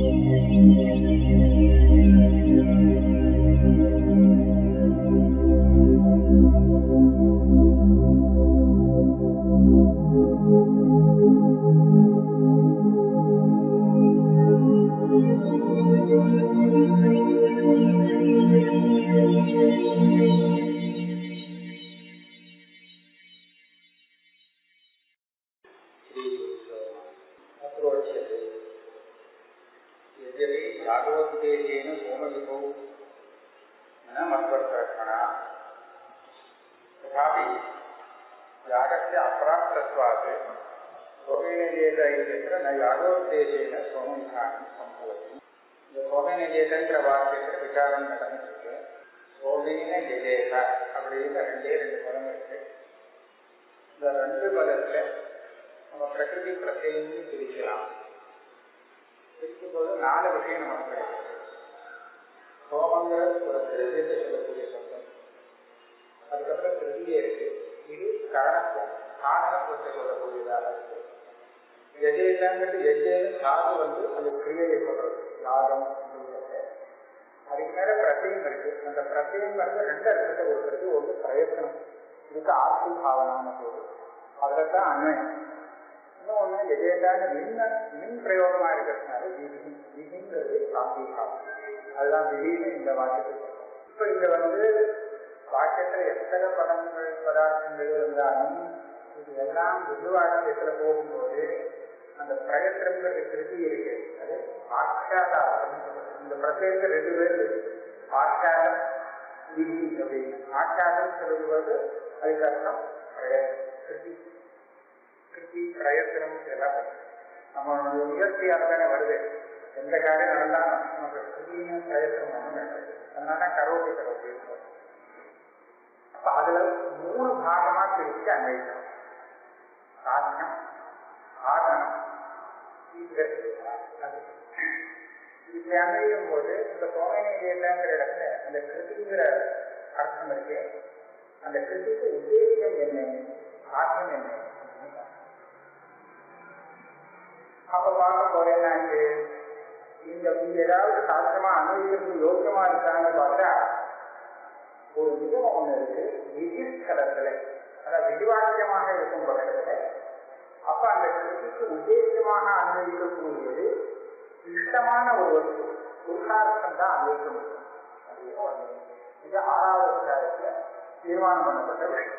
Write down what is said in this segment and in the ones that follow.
अप्रोच्यते यद्यपि यागोपदेशेन सोमविभौ न मत्वर्कर्षणा तथापि यागस्य अप्राप्तत्वात् सोमेनजेत इत्यत्र न यागोपदेशेन सोमविधानं सम्भवति இந்த சோமேனஜேதங்கிற வாக்கியத்தில் விசாரம் நடந்துருக்கு சோமேன ஜெயேக அப்படின்னு ரெண்டே ரெண்டு பதம் இருக்கு இந்த ரெண்டு பதத்துல நம்ம பிரகிருதி பிரத்யம்னு பிரிக்கலாம் பிரிக்கும் போது நாலு விஷயம் நமக்கு கிடைக்கிறது சோமங்கிற ஒரு திரவியத்தை சொல்லக்கூடிய சப்தம் அதுக்கப்புறம் திருதியே இருக்கு இது கரணத்துவம் காரணத்துவத்தை சொல்லக்கூடியதாக இருக்கு எஜேதங்கிறது எஜேன்னு சாது வந்து அந்த கிரியையை சொல்றது யாகம் அப்படிங்கிறது அதுக்கு மேல பிரத்தியம் இருக்கு அந்த பிரத்தியம் வந்து ரெண்டு அர்த்தத்தை கொடுக்கறது ஒன்று பிரயத்தனம் இதுக்கு ஆர்த்தி பாவனான பேரு அதுல தான் அன்வயம் இன்னொன்று எதேதான மின்ன மின் பிரயோகமா இருக்கிறதுனால விதி விதிங்கிறது ஆர்த்தி பாவம் அதுதான் விதின்னு இந்த வாக்கியத்தை இப்போ இங்க வந்து வாக்கியத்துல எத்தனை பதங்கள் பதார்த்தங்கள் இருந்தாலும் இது எல்லாம் விதுவாக்கியத்துல போகும்போது அந்த பிரயத்திரங்கிறது திருப்பி இருக்கு அது ஆட்சாதாரம் இந்த பிரத்யேகத்தை ரெண்டு பேர் ஆட்சாரம் விதி அப்படின்னு ஆட்சாரம் சொல்லுவது அதுக்கு அர்த்தம் கிருதி கிருதி பிரயத்தனம் எல்லாம் நம்ம முயற்சியாக தானே வருது எந்த காரியம் நடந்தாலும் நமக்கு கிருதியும் பிரயத்தனம் ஒன்றும் வேண்டாம் அதனால கரோட்டி கரோட்டி அப்ப அதுல மூணு பாகமா பிரிச்சு அன்வைக்கணும் சாதனம் ஆதனம் அது இப்படி அன்வைக்கும் போது இந்த சோமனியங்கிற இடத்துல அந்த கிருதிங்கிற அர்த்தம் இருக்கு அந்த கிருதிக்கு உத்தேசம் என்ன ஆர்த்தம் என்ன அப்ப பார்க்க போது என்னாச்சு இந்த இங்க ஏதாவது சாத்தியமா அனுபவிக்கிறது யோக்கியமா இருக்கான்னு பார்த்தா ஒரு நியமம் ஒண்ணு இருக்கு விதி ஸ்தலத்துல அதாவது விதிவாக்கியமாக இருக்கும் பட்சத்துல அப்ப அந்த கிருதிக்கு உத்தேசமாக அனுபவிக்கக்கூடியது இஷ்டமான ஒரு வஸ்து புருஷார்த்தம் தான் அனுபவிக்க முடியும் அப்படின்னு இது ஆறாவது அத்தியாயத்துல தீர்மானம் பண்ணப்பட்ட விஷயம்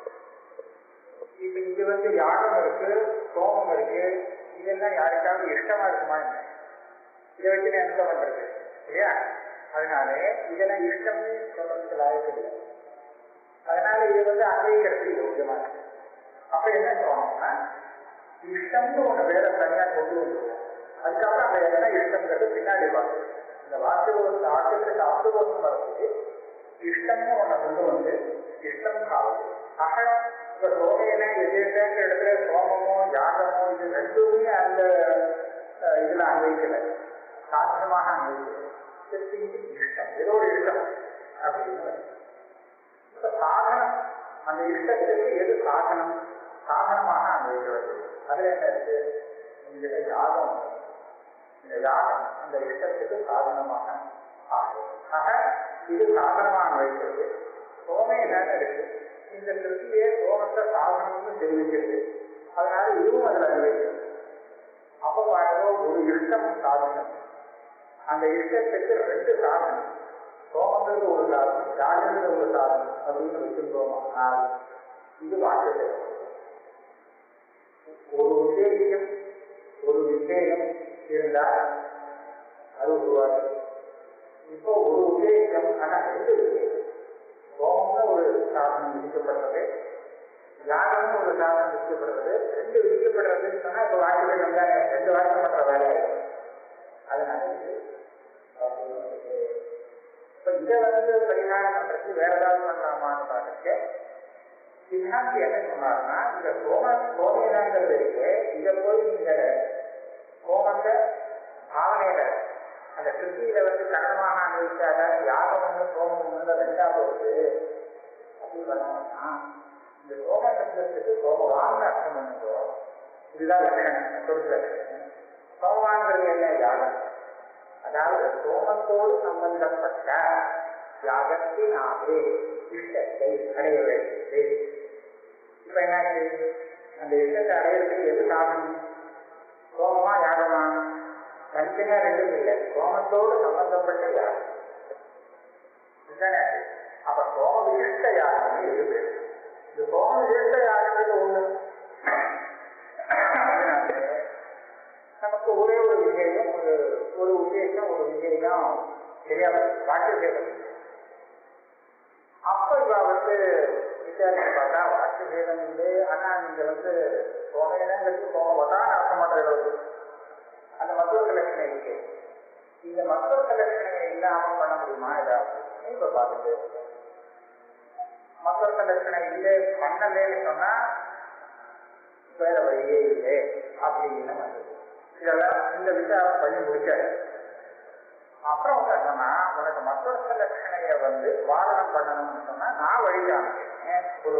இப்ப இங்க வந்து யாகம் இருக்கு சோமம் இருக்கு இதெல்லாம் யாருக்காவது இஷ்டமா இருக்குமா என்ன இதை வச்சு நான் என்ன பண்றது இல்லையா அதனால இதெல்லாம் இஷ்டம்னு சொல்றதுக்கு லாயக்கு இல்லை அதனால இது வந்து அங்கீகரிக்கிறதுக்கு யோக்கியமா இருக்கு அப்ப என்ன சொல்லணும்னா இஷ்டம்னு ஒண்ணு வேற தனியா கொண்டு வந்துருவோம் அதுக்கப்புறம் அந்த என்ன இஷ்டம்ங்கிறது பின்னாடி பார்க்கணும் இந்த வாக்கிய ஆக்கியத்துக்கு சாப்பிடுவோம் வரதுக்கு இஷ்டம்னு ஒண்ணை கொண்டு வந்து இஷ்டம் காவது ஆக இப்ப சோமையில எதிர்க்கிற இடத்துல சோமமோ யாகமோ இது ரெண்டுமே அந்த இதுல அன்வைக்கல சாத்தியமாக அன்வைக்கல இஷ்டம் ஏதோ ஒரு இஷ்டம் அப்படின்னு இப்ப சாதனம் அந்த இஷ்டத்துக்கு எது சாதனம் சாதனமாக அன்வைக்க வேண்டியது அதுல என்ன இருக்கு இந்த யாகம் இந்த யாகம் அந்த இஷ்டத்துக்கு சாதனமாக ஆகும் ஆக இது சாதனமாக வைக்கிறது சோமை என்னன்னு இருக்கு இந்த திருப்தியே சோமத்தை சாதனம்னு தெரிவிக்கிறது அதனால இதுவும் அதுல அனுபவிக்கிறது அப்போ பாருங்க ஒரு இஷ்டம் சாதனம் அந்த இஷ்டத்துக்கு ரெண்டு சாதனம் சோமங்கிறது ஒரு சாதனம் யாகங்கிறது ஒரு சாதனம் அப்படின்னு வச்சிருந்தோமானால் இது வாக்கியத்தை ஒரு உத்தேசியம் ஒரு விஷயம் இருந்தால் அது உருவாகுது இப்போ ஒரு உத்தேசம் ஆனா ரெண்டு விஷயம் சோமம்னு ஒரு சாதனம் விதிக்கப்பட்டது யாகம்னு ஒரு சாதனம் விதிக்கப்படுறது ரெண்டு விதிக்கப்படுறதுன்னு சொன்னா இப்ப வாக்கியம் வெங்காயம் ரெண்டு வாக்கியம் பண்ற வேலை அதனால இது இப்ப இதை வந்து பரிகாரம் பண்றதுக்கு வேற ஏதாவது பண்ணலாமான்னு பார்த்துட்டு சித்தாந்தி என்ன சொன்னாருன்னா இந்த சோம சோமேனாங்கிறது இருக்கு இதை போய் நீங்க சோமத்தை பாவனையில அந்த கிருத்தியில வந்து கரணமாக அனுபவிச்சாதான் யாகம் ஒன்று சோமம் ஒன்று ரெண்டாவது வருது அப்படி பண்ணோம்னா இந்த சோம சப்தத்துக்கு சோமவான் அர்த்தம் பண்ணுறோம் இதுதான் லட்சணம் சொத்து லட்சணம் சோமவான்கிறது என்ன யாகம் அதாவது சோமத்தோடு சம்பந்தப்பட்ட யாகத்தினாலே இஷ்டத்தை அடைய வேண்டியது இப்ப என்னாச்சு அந்த இஷ்டத்தை அடையிறதுக்கு எது சாதனம் சோமமா யாகமா தனித்தனியா ரெண்டும் இல்லை சோமத்தோடு சம்பந்தப்பட்ட யாகம் இதுதானே அப்ப சோம விசிஷ்ட யாகம் இருக்கு இந்த சோம விசிஷ்ட யாகத்துக்கு ஒண்ணு அதனால நமக்கு ஒரே ஒரு விஷயம் ஒரு ஒரு உத்தேசம் ஒரு விஷயம் தெரியாது வாக்கிய பேதம் அப்ப இவ வந்து விசாரிச்சு பார்த்தா வாக்கிய பேதம் இல்லை ஆனா நீங்க வந்து சோமையினங்கிறது சோமவதான் அர்த்தம் பண்றது அந்த மத்துவ கலெக்ஷன் இருக்கு இந்த மத்துவ கலெக்ஷனை இல்லாம பண்ண முடியுமா ஏதாவது இப்ப பார்த்துட்டு மத்துவ கலெக்ஷனை இல்லை பண்ணலன்னு சொன்னா வேற வழியே இல்லை அப்படின்னு வந்தது இதெல்லாம் இந்த விசாரம் பண்ணி முடிச்சாரு அப்புறம் என்னன்னா உனக்கு மற்றொரு லட்சணைய வந்து வாதனம் பண்ணணும்னு சொன்னா நான் வழி காமிக்கிறேன் ஒரு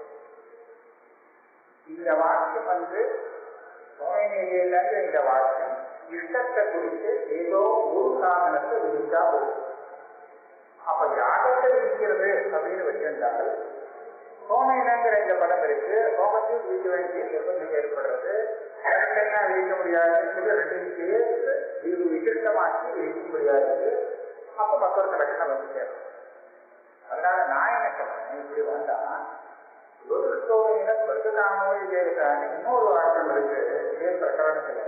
இந்த வாக்கியம் வந்து சோழநேயிலிருந்து இந்த வாக்கியம் இஷ்டத்தை குறித்து ஏதோ ஒரு சாதனத்தை விதித்தா போதும் அப்ப யாகத்தை விதிக்கிறது அப்படின்னு வச்சிருந்தால் சோமையினங்கிற இந்த படம் இருக்கு சோமத்தில் விதிக்க வேண்டிய நிர்பந்தம் ஏற்படுறது ரெண்டெண்ணா விதிக்க முடியாது ரெண்டையும் சேர்த்து இது விசிஷ்டமாக்கி விதிக்க முடியாது அப்ப மற்றொரு லட்சணம் வந்து சேரும் அதனால நான் என்ன சொல்றேன் இப்படி வேண்டாம் யோகத்தோட பிரசுதாமோடி தேவதான்னு இன்னொரு வாக்கியம் இருக்கு இதே பிரகரணத்துல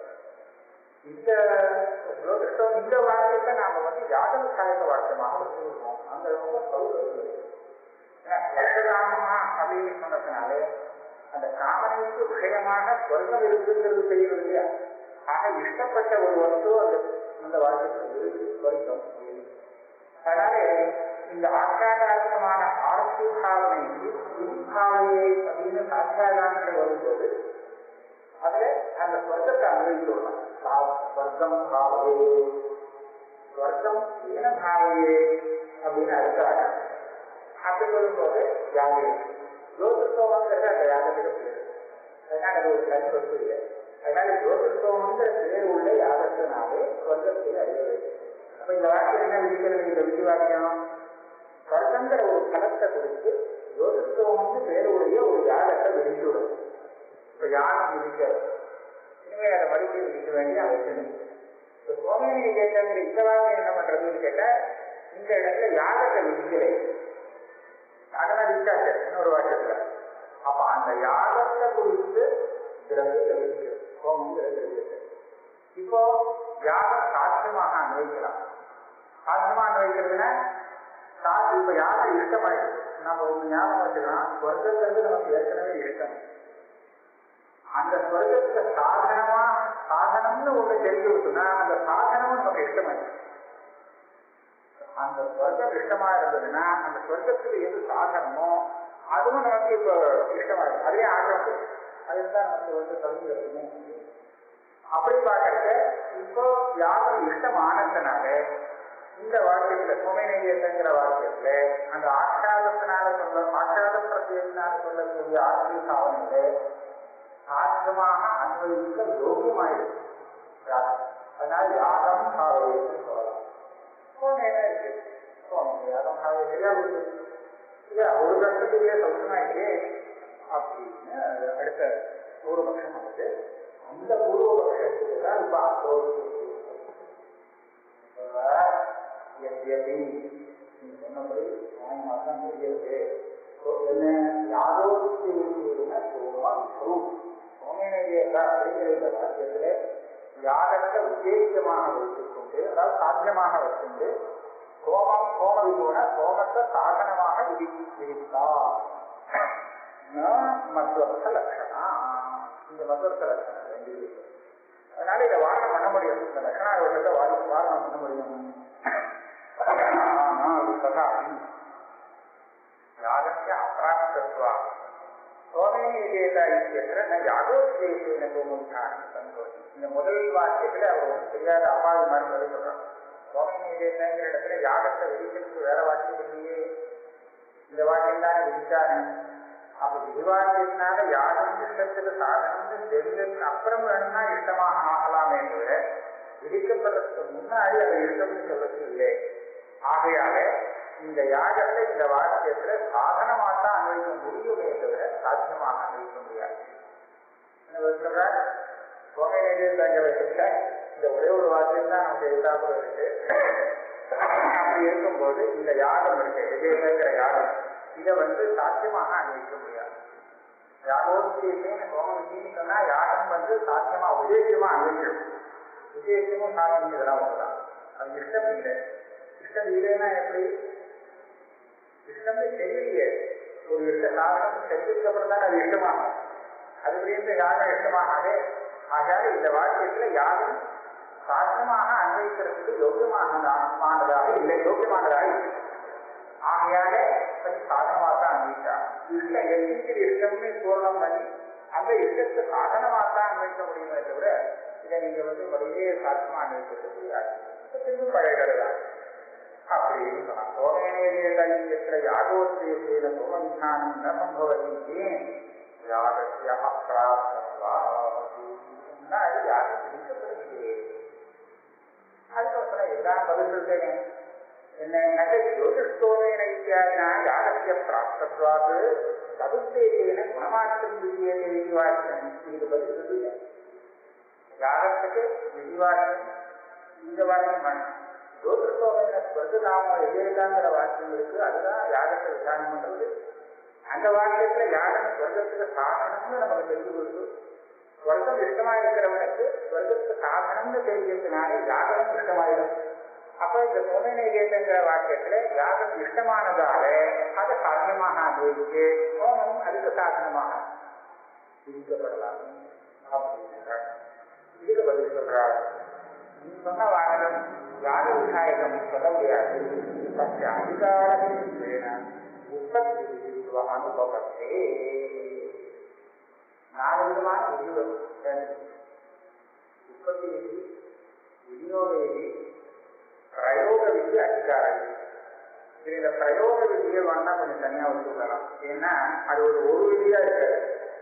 இந்த யோகத்தோட இந்த வாக்கியத்தை நாம வந்து யாதவ சாயக வாக்கியமாக வச்சுருக்கோம் அந்த ரொம்ப சௌகரியம் இருக்கு ஸ்வர்கராமமா அப்படின்னு சொன்னதுனாலே அந்த காமனைக்கு விஷயமாக ஸ்வர்க்கம் இருக்குங்கிறது தெரியுது இல்லையா ஆக இஷ்டப்பட்ட ஒரு வஸ்து அந்த அந்த வாக்கியத்தில் இருக்கு ஸ்வர்க்கம் அதனால இந்த ஆச்சாராத்மான ஆர்த்தி பாவனைக்கு உட்பாவையை அப்படின்னு சாட்சாதாரத்தில் வரும்போது அதுல அந்த ஸ்வர்க்கத்தை அனுபவித்துள்ளோம் ஸ்வர்க்கம் பாவையே ஸ்வர்க்கம் ஏன பாவையே அப்படின்னு அடுத்த அப்படி சொல்லும்போது யாகம் ஜோதிஷோமங்கிறது அந்த யாகத்துக்கு பேர் அதனால அது ஒரு தனி வஸ்து இல்லை அதனால ஜோதிஷோமங்கிற பேர் உள்ள யாகத்தினாலே சொர்க்கத்தை அடைய வேண்டும் அப்ப இந்த வாக்கியம் என்ன விதிக்கிறது இந்த விதி வாக்கியம் சொர்க்கங்கிற ஒரு பலத்தை குறித்து ஜோதிஷோமம்னு பேருடைய ஒரு யாகத்தை விதிச்சுடும் இப்ப யாகம் விதிக்கிறது இனிமே அதை மறுபடியும் விதிக்க வேண்டிய அவசியம் இல்லை இப்ப சோமனி கேட்டங்கிற இந்த வாக்கியம் என்ன பண்றதுன்னு கேட்டா இந்த இடத்துல யாகத்தை விதிக்கலை அதெல்லாம் விட்டாச்சு இன்னொரு வாக்கியத்துல அப்ப அந்த யாகத்தை குறித்து திரவியத்தை விதிக்கிறது ஹோமங்கிற திரவியத்தை இப்போ யாகம் சாத்தியமாக அனுபவிக்கலாம் சாத்தியமா அனுபவிக்கிறதுனா சாத்தி இப்ப யாகம் இஷ்டமாயிடுது நம்ம ஒண்ணு ஞாபகம் வச்சுக்கலாம் ஸ்வர்க்கங்கிறது நமக்கு ஏற்கனவே இஷ்டம் அந்த ஸ்வர்க்கத்துக்கு சாதனமா சாதனம்னு ஒண்ணு தெரிஞ்சு விட்டுனா அந்த சாதனமும் நமக்கு இஷ்டமாயிடுச்சு அந்த சொர்க்கம் இஷ்டமா இருந்ததுன்னா அந்த சொர்க்கத்துக்கு எது சாதனமோ அதுவும் நமக்கு இப்போ இஷ்டமா இருக்கு அதுவே ஆகிரம் அதுதான் நமக்கு வந்து கல்வி அப்படி பார்க்கறத இப்போ யாரும் இஷ்டமானதுனால இந்த வாக்கியத்துல சுமைநெய்யங்கிற வாக்கியத்துல அந்த ஆச்சாரத்தினால சொல்ல ஆச்சார பிரத்தியத்தினால சொல்லக்கூடிய ஆட்சி சாதனையில சாத்தியமாக அனுபவிக்க யோகியமாயிருக்கு அதனால யாகம் சாவையை சொல்லலாம் ஒரு வருஷத்துக்குள்ளே சொல்லுனா இல்லையே அப்படின்னு அடுத்த பூர்வபக்ஷம் வந்து அந்த பூர்வபக்ஷத்துக்கு தான் இப்ப ஆக்ரோஷம் எதி நீ சொன்னபடி மாதம் தெரியுது என்ன யாரோத்தியுன சோமா விஷ்ணு சோமேனேயர் அப்படிங்கிற இந்த வாக்கியத்துல யாகத்தை உத்தேசியமாக வைத்துக் கொண்டு அதாவது சாத்தியமாக வைத்துண்டு சோமம் சோம விபுன சோமத்தை சாதனமாக விதி விதித்தார் மத்வர்த்த லட்சணா இந்த மத்வர்த்த லட்சணம் ரெண்டு அதனால இதை வாரணம் பண்ண முடியும் இந்த லட்சணா யோகத்தை வாரி வாரணம் பண்ண முடியும் ததா யாகத்திய அப்பிராப்தத்வா சோமேனியேதா இத்தியத்திர ந யாகோத்வேசேன கோமுத்தானம் சந்தோஷி இந்த முதல் வாக்கியத்துல அவர் ஒன்றும் தெரியாத அப்பாவி மாதிரி சொல்றாங்க சோமேனியேதங்கிற இடத்துல யாகத்தை விதிக்கிறதுக்கு வேற வாக்கியம் இல்லையே இந்த வாக்கியம் தானே விதிச்சாங்க அப்ப விதிவாக்கியத்தினால யாகம் இஷ்டத்துக்கு சாதனம்னு தெரிஞ்சதுக்கு அப்புறம் வேணும்னா இஷ்டமாக ஆகலாமே தவிர விதிக்கப்படுறதுக்கு முன்னாடி இஷ்டம்னு சொல்றது இல்லை ஆகையால இந்த யாகத்தை இந்த வாக்கியத்துல சாதனமாக தான் அனுபவிக்க முடியுமே தவிர சாத்தியமாக அனுபவிக்க முடியாது சொல்ற சுவாமி நிதியத்தில் இந்த ஒரே ஒரு வாக்கியம் தான் நமக்கு எதிராக இருக்கு அப்படி இருக்கும்போது இந்த யாகம் இருக்கு விஜயங்கிற யாகம் இதை வந்து சாத்தியமாக அனுபவிக்க முடியாது யாகோத்தியத்தையும் சோமவித்தின்னு சொன்னா யாகம் வந்து சாத்தியமா உதேசியமா அனுபவிக்கணும் விஜயத்தையும் சாத்தியம் இதெல்லாம் ஒன்றுதான் அது இஷ்டம் இல்லை இஷ்டம் இல்லைன்னா எப்படி இஷ்டமே தெரியலையே ஒரு இஷ்ட சாதனம் செஞ்சதுக்கு அப்புறம் தான் அது இஷ்டமாகும் அது புரிந்து யாகம் இஷ்டமாகாதே ஆகாது இந்த வாக்கியத்துல யாரும் சாத்தியமாக அன்வைக்கிறதுக்கு யோக்கியமானதாக இல்லை யோக்கியமானதாக இல்லை ஆகையால கொஞ்சம் சாதனமாக தான் அன்வைச்சாங்க இஷ்டம் எதிர்த்து இஷ்டம்னு பூர்ணம் பண்ணி அந்த இஷ்டத்தை சாதனமாக தான் அன்வைக்க முடியுமே தவிர இதை நீங்க வந்து ஒரே சாத்தியமா அன்வைக்கிறது முடியாது திரும்ப பழைய கதை தான் அப்படின்னு சொன்னான் சோதனையில யாகோத்தியத்தில சுமந்தானம் ந சம்பவதி யாகத்திய அப்பிராப்தத்வா அது யாரும் பிடிக்கப்படுகிறே அதுக்கப்புறம் எல்லாம் பதில் சொல்லிட்டேன் என்ன ஜோதிஷ்டோமேன இத்தியாதினா யாகத்திய பிராப்தத்வாது சதுர்த்தேன குணமாற்றம் விதியத்தை விதிவாசனம் இது பதில் சொல்லுங்க யாகத்துக்கு விதிவாசனம் இந்த வாக்கியம் வேணும் ஜோதிஷ்டோமேன ஸ்வர்கதாம எதிர்தாங்கிற வாக்கியம் இருக்கு அதுதான் யாகத்தை விசாரணம் பண்றது அந்த வாக்கியத்துல யாகம் ஸ்வர்க்கத்துக்கு சாதனம்னு நமக்கு தெரிஞ்சு கொடுத்து ஸ்வர்க்கம் இஷ்டமா இருக்கிறவனுக்கு ஸ்வர்க்கத்துக்கு சாதனம்னு தெரிஞ்சதுனால யாகம் இஷ்டமாயிடும் அப்ப இந்த சோமநைவேதங்கிற வாக்கியத்துல யாகம் இஷ்டமானதால அதை சாதனமாக அனுபவிச்சு சோமம் அதுக்கு சாதனமாக விதிக்கப்படலாம் அப்படின்னு இதுக்கு பதில் சொல்றாரு நீ சொன்ன வாக்கியம் யாக விநாயகம் சொல்ல முடியாது சத்திய அதிகாரம் உற்பத்தி அனுபவத்தே நாலு விதமான விதிகள் உற்பத்தி விதி விநியோக விதி பிரயோக விதி அதிகார விதி இது இந்த பிரயோக விதியை வேணா கொஞ்சம் தனியா வச்சுக்கலாம் ஏன்னா அது ஒரு ஒரு விதியா இருக்காது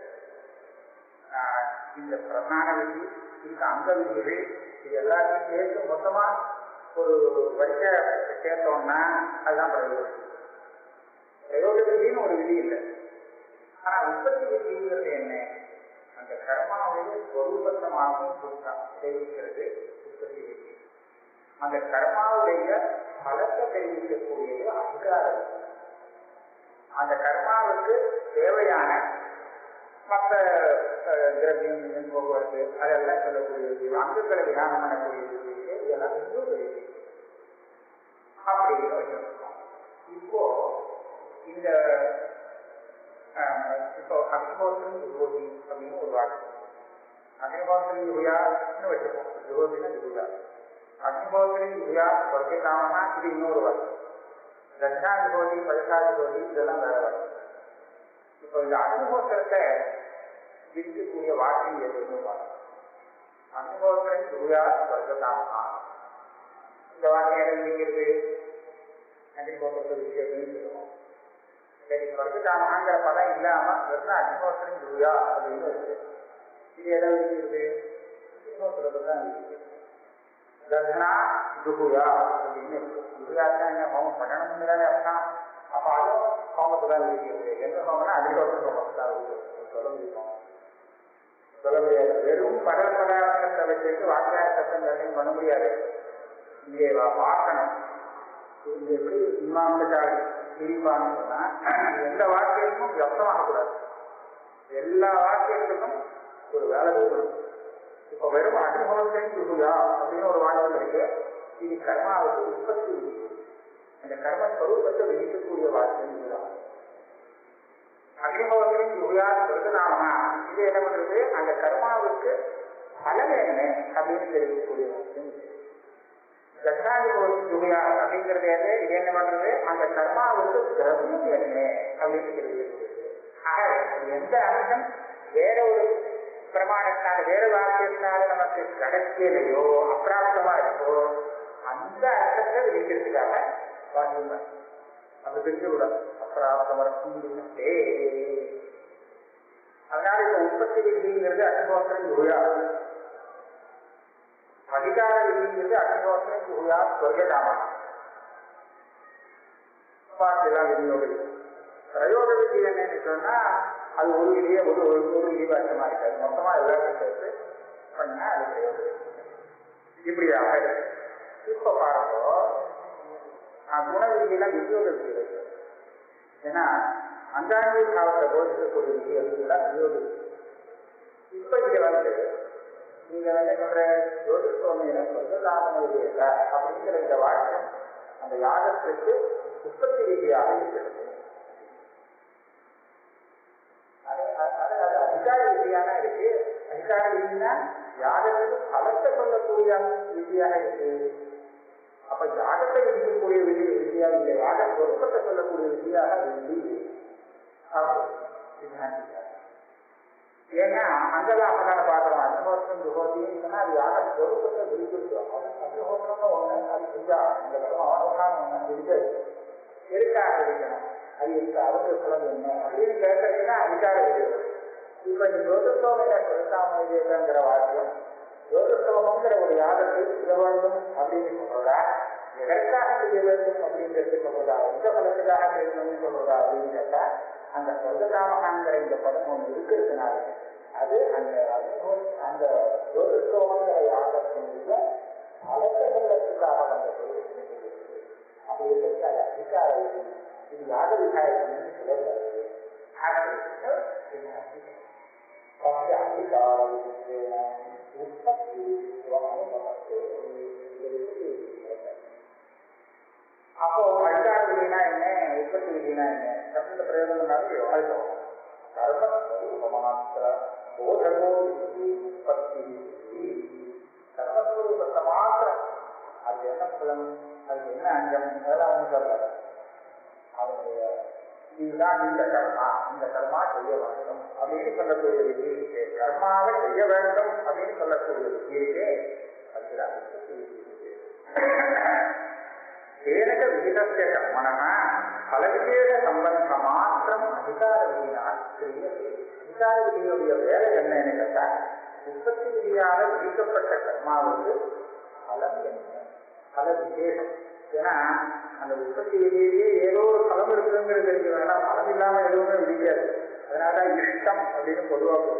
இந்த பிரதான விதி இந்த அங்க விதிகள் இது எல்லாத்தையும் சேர்த்து மொத்தமா ஒரு வரிசை சேர்த்தோம்னா அதுதான் பிரயோக விதி பிரயோக விதின்னு ஒரு விதி இல்லை ஆனா உற்பத்தி விதிங்கிறது என்ன அந்த கர்மாவுடைய ஸ்வரூபத்தமாகவும் சொல்றான் தெரிவிக்கிறது உற்பத்தி விதி அந்த கர்மாவுடைய பலத்தை தெரிவிக்கக்கூடியது அதிகார விதி அந்த கர்மாவுக்கு தேவையான மற்ற திரவியம் போக்குவரத்து அதெல்லாம் சொல்லக்கூடியது அங்குகளை விதானம் பண்ணக்கூடியது இதெல்லாம் இன்னும் விதி அப்படின்னு வச்சிருக்கோம் இப்போ இந்த இப்போ அக்னிஹோத்திரம் விபூதி அப்படின்னு ஒரு வாக்கு அக்னிஹோத்திரம் யுகுயான்னு வச்சிருக்கோம் விபூதினா யுகுயா அக்னிஹோத்திரம் யுகுயா வர்க்கதாமனா இது இன்னொரு வாக்கு தட்சாதிபோதி பதசாதிபோதி இதெல்லாம் வேற வாக்கு இப்போ இந்த அக்னிஹோத்திரத்தை விற்கக்கூடிய வாக்கியம் எதுன்னு பார்க்கணும் அக்னிஹோத்திரம் யுகுயா வர்க்கதாமனா இந்த வாக்கியம் எதை விற்கிறது அக்னிஹோத்திரத்தை விற்கிறதுன்னு சொல்லுவோம் சரி வர்க்கதாமங்கிற பதம் இல்லாம வெறும் அக்னிஹோத்திரம் யுயா அப்படின்னு இருக்கு இது எதை விற்கிறது அக்னிஹோத்திரத்தை தான் இருக்கு தர்ஷனா ஜுகுயா அப்படின்னு இருக்கு ஜுகுயாத்தான் என்ன ஹோமம் பண்ணணுங்கிற அர்த்தம் அப்ப அதுவும் ஹோமத்தை தான் இருக்கிறது எந்த ஹோமம்னா அக்னிஹோத்திர ஹோமத்தை தான் இருக்கு சொல்ல முடியும் சொல்ல முடியாது வெறும் பட பதார்த்தத்தை வச்சுட்டு வாக்கியார சத்தங்களையும் பண்ண முடியாது இங்கே பார்க்கணும் இது எப்படி இமாமச்சாரி பிரிப்பான்னு சொன்னா எந்த வாக்கியமும் வியப்தமாகக்கூடாது எல்லா வாக்கியத்துக்கும் ஒரு வேலை இருக்கணும் இப்ப வெறும் அனுபவத்தின் சுகுயா அப்படின்னு ஒரு வாக்கியம் இருக்கு இது கர்மாவுக்கு உற்பத்தி விதி அந்த கர்ம ஸ்வரூபத்தை விதிக்கக்கூடிய வாக்கியம் இதுதான் அனுபவத்தின் யுகா சொல்லுதாமா இது என்ன பண்றது அந்த கர்மாவுக்கு பலன் என்ன அப்படின்னு தெரிவிக்கக்கூடிய வாக்கியம் இது தட்சாதிபோதி யுகா அப்படிங்கிறது எது இது என்ன பண்றது அந்த கர்மாவுக்கு திரவியம் என்ன அப்படின்னு தெரிவிக்கிறது ஆக எந்த அம்சம் வேற ஒரு பிரமாணத்தினால வேற வாக்கியத்தினால நமக்கு கிடைக்கலையோ அப்பிராப்தமா இருக்கோ அந்த அர்த்தத்தை விதிக்கிறதுக்காக வாக்கியம் அது தெரிஞ்சு விட அப்பிராப்தமர்த்தம் அதனால இந்த உற்பத்தி விதிங்கிறது அனுபவத்தின் யுகா அதிகார விதிங்கிறது அக்னிஹோத்திரம் குருயா சொர்க்ககாமா பாட்டெல்லாம் விதியோக விதி பிரயோக விதி என்னன்னு சொன்னா அது ஒரு விதியே ஒரு ஒரு ஒரு விதிவாசமா இருக்காது மொத்தமா எல்லாத்தையும் சேர்த்து பண்ணா அது பிரயோக விதி இப்படியாக இருக்கு இப்ப பாருங்க குண விதியெல்லாம் விதியோக விதி இருக்கு ஏன்னா அந்தாங்கி காலத்தை போதிக்கக்கூடிய விதியெல்லாம் விதியோக விதி இப்ப இங்க வந்து நீங்க வந்து சொல்ற ஜோதிஷோமியில சொல்லாமல் அப்படிங்கிற இந்த வாக்கியம் அந்த யாகத்திற்கு உற்பத்தி ரீதியாக இருக்கிறது அது அது அது அதிகார விதியான இருக்கு அதிகார விதினா யாகத்துக்கு பலத்தை சொல்லக்கூடிய விதியாக இருக்கு அப்ப யாகத்தை விதிக்கக்கூடிய விதி விதியா இல்லை யாக சொருப்பத்தை சொல்லக்கூடிய விதியாக விதி ஏன்னா அங்கதான் அப்படிதான பார்க்கலாம் அக்னிஹோத்திரம் துகோத்தின்னு சொன்னா அது யாக சொருப்பத்தை விதிக்கிறது அக்னிஹோத்திரம் ஒண்ணு அது செஞ்சா இந்த கர்மம் அவனுக்கான ஒண்ணு விதிக்கிறது எதுக்காக விதிக்கணும் அது எதுக்கு அவங்க குலம் என்ன அப்படின்னு கேட்டதுன்னா அதிகார விதி இப்ப இந்த ஜோதிஷோமையில கொடுக்காமங்கிற வாக்கியம் ஜோதிஷோமங்கிற ஒரு யாகத்தை செய்ய வேண்டும் அப்படின்னு சொல்றதா எதற்காக செய்ய வேண்டும் அப்படிங்கிறது சொல்றதா எந்த பலத்துக்காக செய்யணும்னு சொல்றதா அப்படின்னு கேட்டா அந்த சொர்க்ககாமகாங்கிற இந்த பதம் ஒன்று இருக்கிறதுனால அது அந்த அந்த ஜோதிஷோமங்கிற யாகத்தினுடைய அலக்கங்களுக்காக வந்தது அப்படி இருக்கிறது அது அதிகார விதி இது யாக விகாரம்னு சொல்லப்படுது तस्य अधिकारविषयेण அப்போ அதிகார விதினா என்ன உற்பத்தி விதினா என்ன சப்த பிரயோகம்னாலும் விவகாரம் கர்மஸ்வரூபமாத்திர போதகோ விதி உற்பத்தி விதி கர்மஸ்வரூபத்தை மாத்திரம் அது என்ன பலம் அது என்ன அங்கம் அதெல்லாம் அவங்க சொல்ல அவருடைய இதுதான் இந்த கர்மா இந்த கர்மா செய்ய வேண்டும் அப்படின்னு சொல்லக்கூடிய விதி இருக்கு கர்மாவை செய்ய வேண்டும் அப்படின்னு சொல்லக்கூடிய விதி இருக்கு அதுதான் உற்பத்தி விதி இருக்கு ஏனக விகிதத்திய கர்மண பலவிசேஷ சம்பந்த மாத்திரம் அதிகார விதியினால் கிரியது அதிகார விதியுடைய வேலை என்னன்னு கேட்டா உற்பத்தி விதியால் விதிக்கப்பட்ட கர்மாவுக்கு பலம் என்ன பல விசேஷம் ஏன்னா அந்த உற்பத்தி விதியிலேயே ஏதோ ஒரு பலம் இருக்குங்கிறது தெரிஞ்சு வேண்டாம் பலம் இல்லாம எதுவுமே விதிக்காது அதனாலதான் இஷ்டம் அப்படின்னு பொதுவாக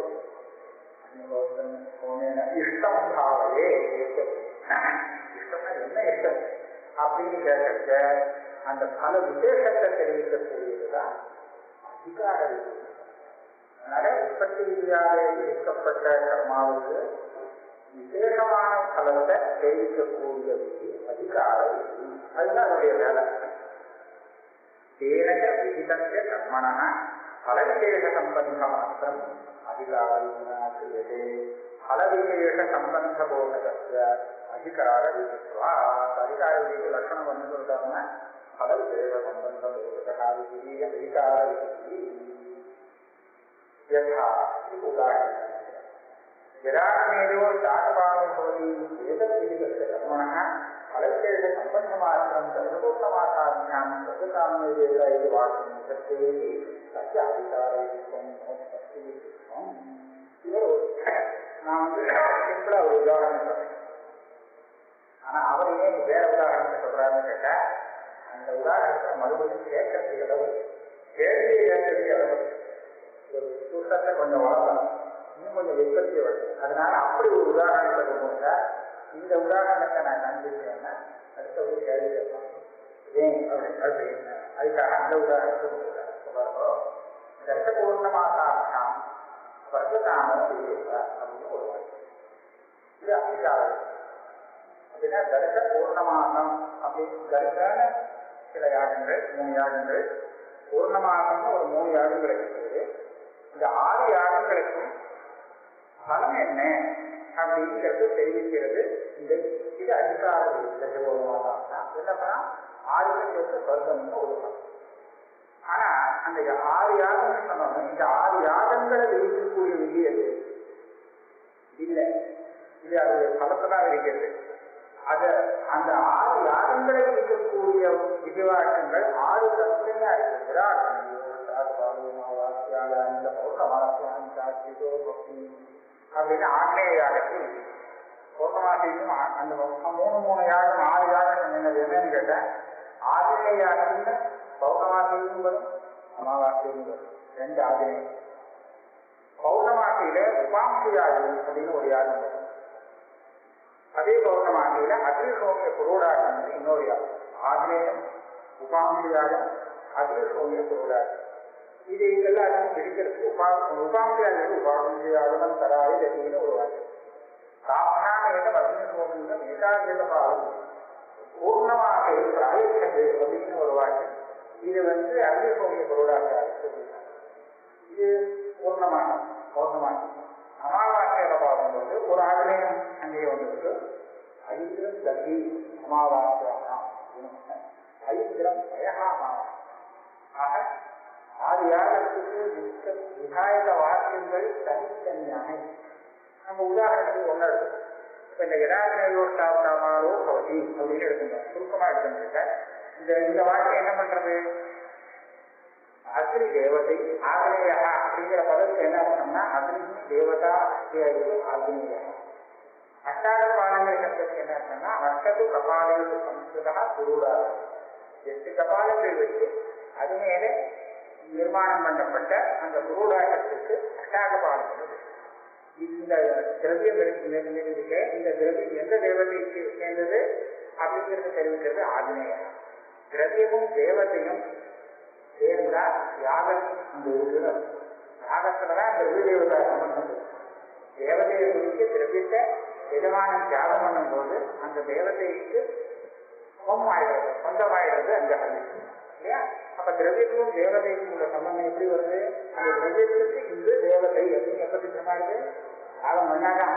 இஷ்டம் பாவையே இஷ்டம்னா என்ன இஷ்டம் அப்படின்னு கேட்க அந்த பல விசேஷத்தை தெரிவிக்கக்கூடியதுதான் அதிகார விதி அதனால உற்பத்தி விதியாலே விதிக்கப்பட்ட கர்மாவுக்கு விசேஷமான பலத்தை தெரிவிக்கக்கூடிய விதி அதிகார விதி அதுதான் அதனுடைய வேலை தேனக விகிதத்திய கர்மண பலவிசேஷ சம்பந்த மாத்திரம் அதிகார விதினா கிரியதே பலவிசேஷ சம்பந்த போதகத்திய அதிகார விதித்வா அதிகார விதிக்கு லட்சணம் வந்து சொல்றாங்கன்னா பலவிசேஷ சம்பந்த போதகா விதி அதிகார விதி யதா உதாரணம் यदामेवो शातपानो भवति एतद्विहितस्य कर्मणः फलविशेष सम्बन्धमात्रं सर्वपूर्णमासाभ्यां सर्वकाम्येव इति वाक्यं सत्येति तस्य अधिकारविधित्वं नोत्पत्तिविधित्वम् நான் வந்து சிம்பிளா ஒரு உதாரணம் சொல்றேன் ஆனா அவர் ஏன் வேற உதாரணத்தை சொல்றாருன்னு கேட்டா அந்த உதாரணத்தை மறுபடியும் கேட்கறதுக்கு அளவு கேள்வி கேட்கறதுக்கு அளவு ஒரு கூட்டத்தை கொஞ்சம் வளர்க்கணும் இன்னும் கொஞ்சம் உற்பத்தி வருது அதனால அப்படி ஒரு உதாரணத்தை கொண்டு வந்தா இந்த உதாரணத்தை நான் காண்பிக்கிறேன்னா அடுத்த ஒரு கேள்வி கேட்பாங்க ஏன் அப்படின்னு அதுக்காக அந்த உதாரணத்தை கொடுக்குறேன் தர்ச பூர்ணமாசாம் ஸ்வர்கதாமோ விவேக அப்படின்னு ஒரு வாக்கியம் இது அதிகாரம் அப்படின்னா தர்ச பூர்ணமாசம் அப்படின்னு தர்சன சில யாகங்கள் மூணு யாகங்கள் பூர்ணமாசம்னு ஒரு மூணு யாகங்கள் இருக்குது இந்த ஆறு யாகங்களுக்கும் பலம் என்ன அப்படிங்கிறது தெரிவிக்கிறது இந்த இது அதிகார என்னன்னா ஆறுகள் வந்து சொர்க்கம்னு ஒரு பலம் ஆனா அந்த ஆறு யாகம் சொன்னோம் இந்த ஆறு யாகங்களை விதிக்கக்கூடிய விதி அது இல்லை இது அதோடைய பலத்தை தான் விதிக்கிறது அத அந்த ஆறு யாகங்களை விதிக்கக்கூடிய விதிவாக்கங்கள் ஆறு தனித்தனியா இருக்கு இந்த பௌர்ணமாசியான் காட்சிதோ பக்தி அப்படின்னு ஆன்மீக யாகத்தில் பௌர்ணமாசியும் அ- அந்த பக்கம் மூணு மூணு யாகம் ஆறு யாகம் என்னது என்னன்னு கேட்டேன் ஆதிரை யாகம்னு பௌர்ணமாசியும் வரும் அமாவாசையும் வரும் ரெண்டு ஆதிரை பௌர்ணமாசியில உபாம்சு யாகம் அப்படின்னு ஒரு யாகம் வரும் அதே பௌர்ணமாசியில அக்னிசோமிய புரோடாகம் இன்னொரு யாகம் ஆதிரேயம் உபாம்சு யாகம் அக்னிசோமிய புரோடாகம் இது எல்லாத்தையும் பிரிக்கிறதுக்கு உபா உபாம்சியாகிறது உபாம்சியாகமம் தராய் தட்டின்னு ஒரு வாக்கியம் சாமானியம் அக்னிசோமியம் ஏகாகிரபாலம் பூர்ணமாக பிராயச்சது அப்படின்னு ஒரு வாக்கியம் இது வந்து அக்னிசோமிய பொருளாக சொல்லியிருக்காங்க இது பூர்ணமாக பௌர்ணமாக அமாவாசையில பார்க்கும்போது ஒரு ஆதிரையும் அங்கே வந்திருக்கு ஐந்திரம் தகி அமாவாசையானாம் ஐந்திரம் பயகாமாம் ஆக ஆறு யாகத்துக்கு மிக்க விநாயக வாக்கியங்கள் தனித்தனியாக நம்ம உதாரணத்துக்கு ஒன்று எடுத்துக்கோம் இப்போ இந்த இராஜனயோஷ்டாவதாமாரோ பவதி அப்படின்னு எடுத்துங்க சுருக்கமாக எடுத்துங்க இந்த இந்த வாக்கியம் என்ன பண்றது அக்னி தேவதை ஆக்னேயா அப்படிங்கிற பதத்துக்கு என்ன பண்ணோம்னா அக்னி தேவதா அத்தியாயு ஆக்னேயா அஷ்டாத பாலங்கள் சப்தத்துக்கு என்ன அர்த்தம்னா அஷ்டது கபாலங்களுக்கு சம்ஸ்கிருதா குருடா எட்டு கபாலங்கள் வச்சு அது மேலே நிர்மாணம் பண்ணப்பட்ட அந்த குருடாட்டத்துக்கு அஷ்டாக பாலங்கள் இந்த திரவியம் இருக்கு இந்த திரவியம் எந்த தேவதைக்கு சேர்ந்தது அப்படிங்கிறது தெரிவிக்கிறது ஆக்னேயா திரவியமும் தேவதையும் சேர்ந்தா யாகம் அந்த இருக்கிற யாகத்துலதான் அந்த வீடியோட சம்பந்தம் இருக்கு. தேவதையை குறித்து திரவியத்தை எஜமானம் தியாகம் பண்ணும்போது அந்த தேவதைக்கு சொந்தமாயிடுறது சொந்தமாயிடுறது அந்த அக்னி இல்லையா அப்ப திரவியத்துக்கும் தேவதைக்கும் உள்ள சம்பந்தம் எப்படி வருது அந்த திரவியத்துக்கு இந்த தேவதை அப்படின்னு எப்ப சித்தமா இருக்கு யாகம் பண்ணாதான்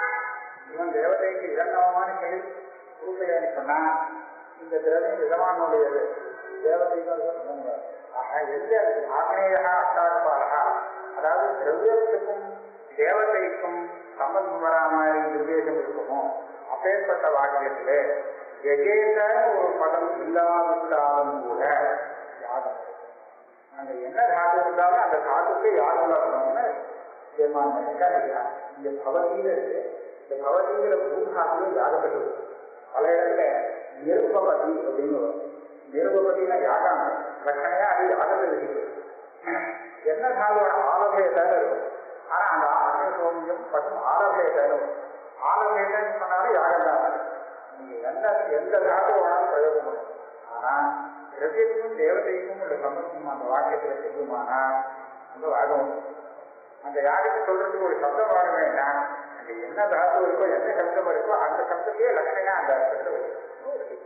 இவன் தேவதைக்கு இரண்டாவமான செயல் பூசையானி சொன்னா இந்த திரவியம் எஜமானுடையது தேவதைக்கு அது சம்பந்தம் வராது. ஆக எந்த ஆக்னேயா அஷ்டாகபாலகா அதாவது திரவியத்துக்கும் தேவதைக்கும் சம்பந்தம் வரா மாதிரி நிர்தேசம் இருக்குமோ அப்பேற்பட்ட வாக்கியத்திலே எகேதன ஒரு பதம் இல்லாவிட்டாலும் கூட யாகம் அங்க என்ன தாது இருந்தாலும் அந்த தாதுக்கு யாகம் வரணும்னு தீர்மானம் பண்ணிருக்காங்க இந்த பவதியில இருக்கு இந்த பவதிங்கிற பூதாதும் யாகப்பட்டு பல இடத்துல நிருபவதி அப்படின்னு வரும் நிருபவதினா யாகம் ரச்சனையா அது யாகம் இருக்கு என்ன தாதோட ஆலபேதன்னு இருக்கும் ஆனா அந்த ஆலபேதம் பட்டும் ஆலபேதன்னு ஆலபேதன்னு சொன்னாலும் யாகம் தான் நீங்க எந்த எந்த தாது வேணாலும் பிரயோகம் பண்ணும் ஆனா திரவியத்துக்கும் தேவதைக்கும் உள்ள சம்பந்தம் அந்த வாக்கியத்துல தெரியுமானா அந்த யாகம் உண்டு. அந்த யாகத்தை சொல்றதுக்கு ஒரு சப்தம் வேணுமேனா அங்க என்ன தாது இருக்கோ எந்த சப்தம் இருக்கோ அந்த சப்தத்தையே லட்சணையா அந்த அர்த்தத்தை வச்சிருக்கணும்.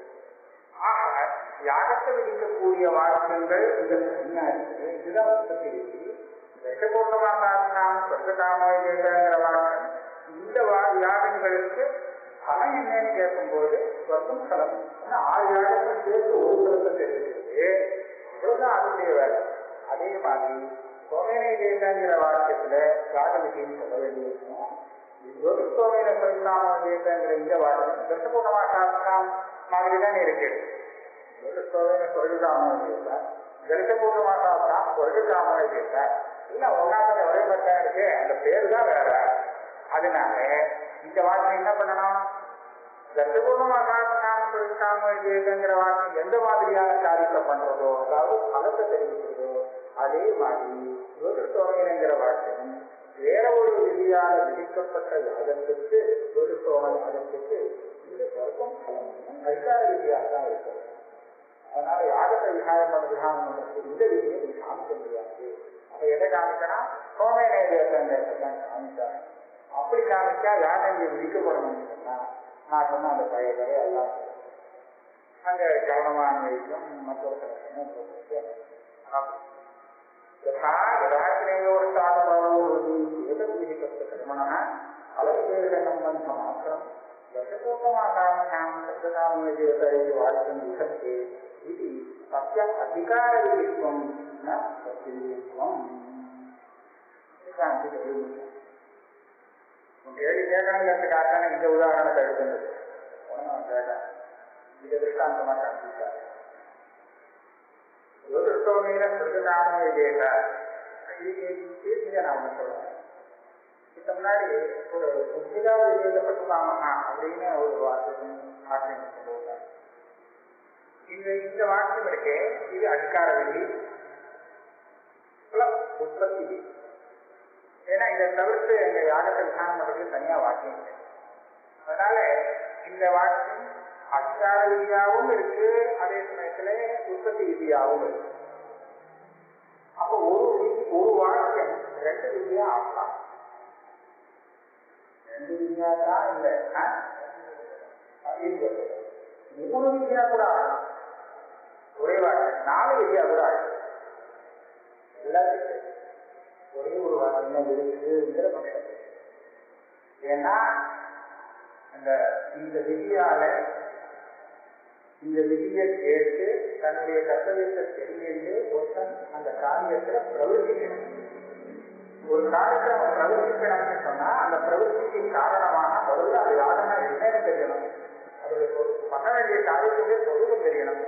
ஆக யாகத்தை விதிக்கக்கூடிய வாக்கியங்கள் இந்த தனியா இருக்கு இதுதான் உற்பத்தி விதி தசபூர்ணமாசாம் சொர்க்ககாமங்கிற வாக்கியம் இந்த வா- யாகங்களுக்கு பலம் என்னன்னு கேட்கும்போது சொர்க்கம் பலம் ஆனா ஆறு யாகத்தை சேர்த்து ஒரு பலத்தை தெரிவிக்கிறது இவ்வளவுதான் அதனுடைய வேலை அதே மாதிரி சோமேனை தேசங்கிற வாக்கியத்துல யாக விஷயம் சொல்ல வேண்டியிருக்கும் ஒரு சோமேன பரிசாம தேசங்கிற இந்த வாக்கியம் தசபூர்ணமாசாம் மாதிரி தான் இருக்கு சொர்க்கோவேன சொர்க்காமன் கேட்டார் தரிசபூர்ணமாசாத்தான் சொர்க்காமன் கேட்டார் இல்ல ஒன்னாவது ஒரே மட்டும் இருக்கு அந்த பேர் தான் வேற அதனால இந்த வாக்கியம் என்ன பண்ணணும் தரிசபூர்ணமாசாத்தான் சொர்க்காமன் கேட்டுங்கிற வாக்கியம் எந்த மாதிரியான காரியத்தை பண்றதோ அதாவது பலத்தை தெரிவிக்கிறதோ அதே மாதிரி யோகஸ்தோமைங்கிற வாக்கியம் வேற ஒரு விதியால விதிக்கப்பட்ட யாகத்துக்கு யோகஸ்தோம யாகத்துக்கு இது சொர்க்கம் பலம் அதிகார விதியாக தான் இருக்கிறது அதனால யாகத்தை விகாரம் பண்ண விகாரம் பண்றதுக்கு இந்த விதியை நீ காமிக்க முடியாது அப்ப எதை காமிக்கணும் சோமே நேரத்தான் காமிச்சாங்க அப்படி காமிச்சா யாகம் இங்க விதிக்கப்படணும்னு சொன்னா நான் சொன்ன அந்த பழைய கதை எல்லாம் அங்க கவனமான வைக்கும் மற்றொரு यथा यदाग्नेयोष्टादमनो भवति एतद्विहितस्य कर्मणः फलविशेषसम्बन्धमात्रम् दशपूर्णमासाभ्यां सत्यकामयदेवत इति वाक्यं विधत्ते इति तस्य अधिकारविधित्वं न तत्विधित्वम् இதுதான் கேள்வி கேள்வி கேட்கணுங்கிறதுக்காக இந்த உதாரணத்தை எடுத்துனது ஒன்றும் கேட்டேன் இது திருஷ்டாந்தமாக காண்பித்தார் யோகிஷ்டோமீன சுருகாம விஜேத இது நான் ஒன்று சொல்றேன் இதுக்கு முன்னாடி ஒரு புத்திரா வெளியில பட்டுக்காமகா அப்படின்னு ஒரு வாக்கியம் வாக்கியம் சொல்லுவாங்க இந்த இந்த வாக்கியம் இருக்கே இது அதிகார விதி பிளஸ் உற்பத்தி விதி ஏன்னா இதை தவிர்த்து எங்க யாகத்தை விசாரணை பண்றதுக்கு தனியா வாக்கியம் இல்லை அதனால இந்த வாக்கியம் அதிகார விதியாகவும் இருக்கு அதே சமயத்துல உற்பத்தி விதியாகவும் இருக்கு அப்போ ஒரு வி- ஒரு வாக்கியம் ரெண்டு விதியா ஆகலாம் ரெண்டு விதியா தான் இல்லை ஆ? இல்ல. மூணு விதியா கூட ஆகலாம் ஒரே வாக்கியம் நாலு விதியா கூட ஆகலாம் எல்லாத்தையும் சரி. ஒரே ஒரு வாக்கியம் தான் இருக்குங்கிற பட்சம் ஏன்னா அந்த இந்த விதியால இந்த விதியை கேட்டு தன்னுடைய கர்த்தவியத்தை தெரிந்து ஒருத்தன் அந்த காரியத்துல பிரவர்த்திக்கணும் ஒரு காரியத்தை அவன் பிரவர்த்திக்கணும்னு சொன்னா அந்த பிரவர்த்திக்கு காரணமாக முதல்ல அது யாருன்னா என்னன்னு தெரியணும் அதோட சொல் பண்ண வேண்டிய காரியத்துடைய சொரூபம் தெரியணும்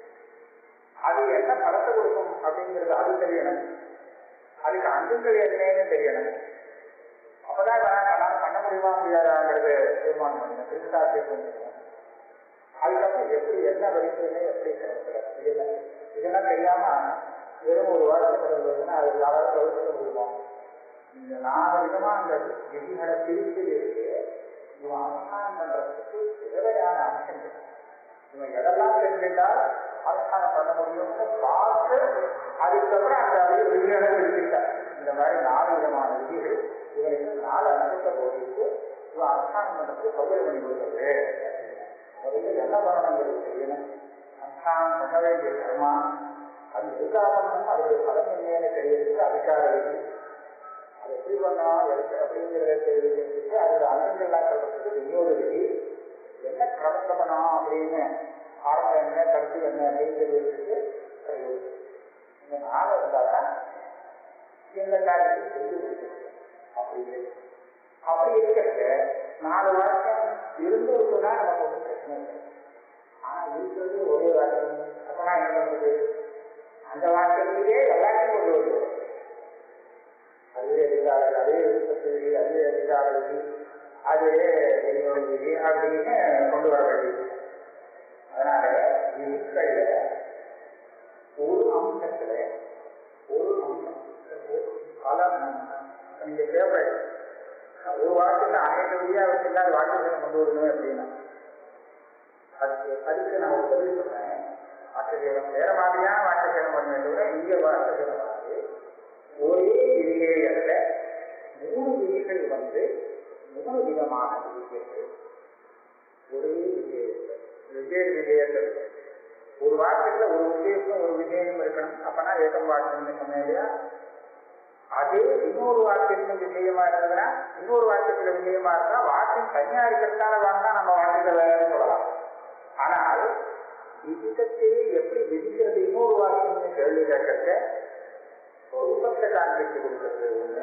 அது என்ன பலத்தை கொடுக்கும் அப்படிங்கிறது அது தெரியணும் அதுக்கு அங்குங்கள் என்னன்னு தெரியணும் அப்பதான் நான் நான் பண்ண முடியுமா முடியாதாங்கிறது தீர்மானம் பண்ணணும் திருசாத்தியம் பண்ணணும் அதுக்கப்புறம் எப்படி என்ன வரிசையில எப்படி கிடைக்கிறது இதெல்லாம் இதெல்லாம் தெரியாம வெறும் ஒரு வாரத்தை சொல்றதுன்னா அது யாராவது தவிர்க்க முடியுமா இந்த நாலு விதமா அந்த விதிகளை பிரித்து இருக்கு இவன் அனுஷ்டானம் பண்றதுக்கு தேவையான அம்சங்கள் இவன் எதெல்லாம் தெரிஞ்சிருந்தால் அனுஷ்டானம் பண்ண முடியும்னு பார்த்து அதுக்கப்புறம் அந்த அறிவு விதிகளை எழுதிட்டார் இந்த மாதிரி நாலு விதமான விதிகள் இவனுக்கு நாலு அனுபவத்தை போதித்து இவன் அனுஷ்டானம் பண்றதுக்கு சௌகரியம் பண்ணி கொடுக்குறது முதல்ல என்ன பண்ணணுங்கிறது தெரியணும் அனுஷ்டானம் பண்ண வேண்டிய கர்மா அது எதுக்காக பண்ணணும் அதோடைய பலன் என்னன்னு தெரியறதுக்கு அதிகார விதி அது எப்படி பண்ணணும் எதுக்கு அப்படிங்கிறத தெரிவிக்கிறதுக்கு அதோட அங்கங்கள்லாம் சொல்றதுக்கு இன்னொரு விதி என்ன கிரமத்தில் பண்ணணும் அப்படின்னு ஆரம்பம் என்ன கருத்து என்ன அப்படிங்கிறதுக்கு பிரயோஜனம். இந்த நாள் இருந்தால் தான் இந்த காரியத்தை செஞ்சு கொடுக்கிறது அப்படி இருக்கு அப்படி இருக்கிறது நாலு வாக்கியம் இருந்ததுன்னா நமக்கு ஒன்றும் பிரச்சனை இல்லை ஆனா இருக்கிறது ஒரே வாக்கியம் அப்பனா என்ன பண்றது அந்த வாக்கியத்திலேயே எல்லாத்தையும் கொண்டு வருது அதுவே அதிகார அதே உற்பத்தி விதி அதே அதிகார விதி அதே விநியோக விதி அப்படின்னு கொண்டு வர வேண்டியது அதனால விதிக்கள்ல ஒரு அம்சத்துல ஒரு அம்சம் ஒரு பல நீங்க தேவை ஒரு வாரத்துல அனைத்து விதியா வச்சிருந்தா அது வாக்கியத்தை கொண்டு வரணும் அப்படின்னா அதுக்கு அதுக்கு நான் ஒரு பதில் சொல்றேன் வாக்கியம் வேற மாதிரியான வாக்கியம் பண்ணுமே தவிர இங்க வாக்கியம் வந்து ஒரே விதிகள்ல மூணு விதிகள் வந்து மூணு விதமான விதிகள் ஒரே விஜயத்தில் விஜய விஜயத்தில் ஒரு வாக்கியத்துல ஒரு விஷயத்தும் ஒரு விஜயம் இருக்கணும் அப்பனா ஏகம் வாக்கியம்னு சொன்னேன் இல்லையா அதே இன்னொரு வாக்கியத்துல விஷயமா இருந்ததுன்னா இன்னொரு வாக்கியத்துல விஷயமா இருந்தா வாக்கியம் தனியா இருக்கிறதுனால வாங்கினா நம்ம வாக்கியத்தை சொல்லலாம் ஆனால் விதிக்கத்தையே எப்படி விதிக்கிறது இன்னொரு வாக்கியம்னு கேள்வி கேட்கறத ரூபத்தை காண்பித்து கொடுக்கிறது ஒண்ணு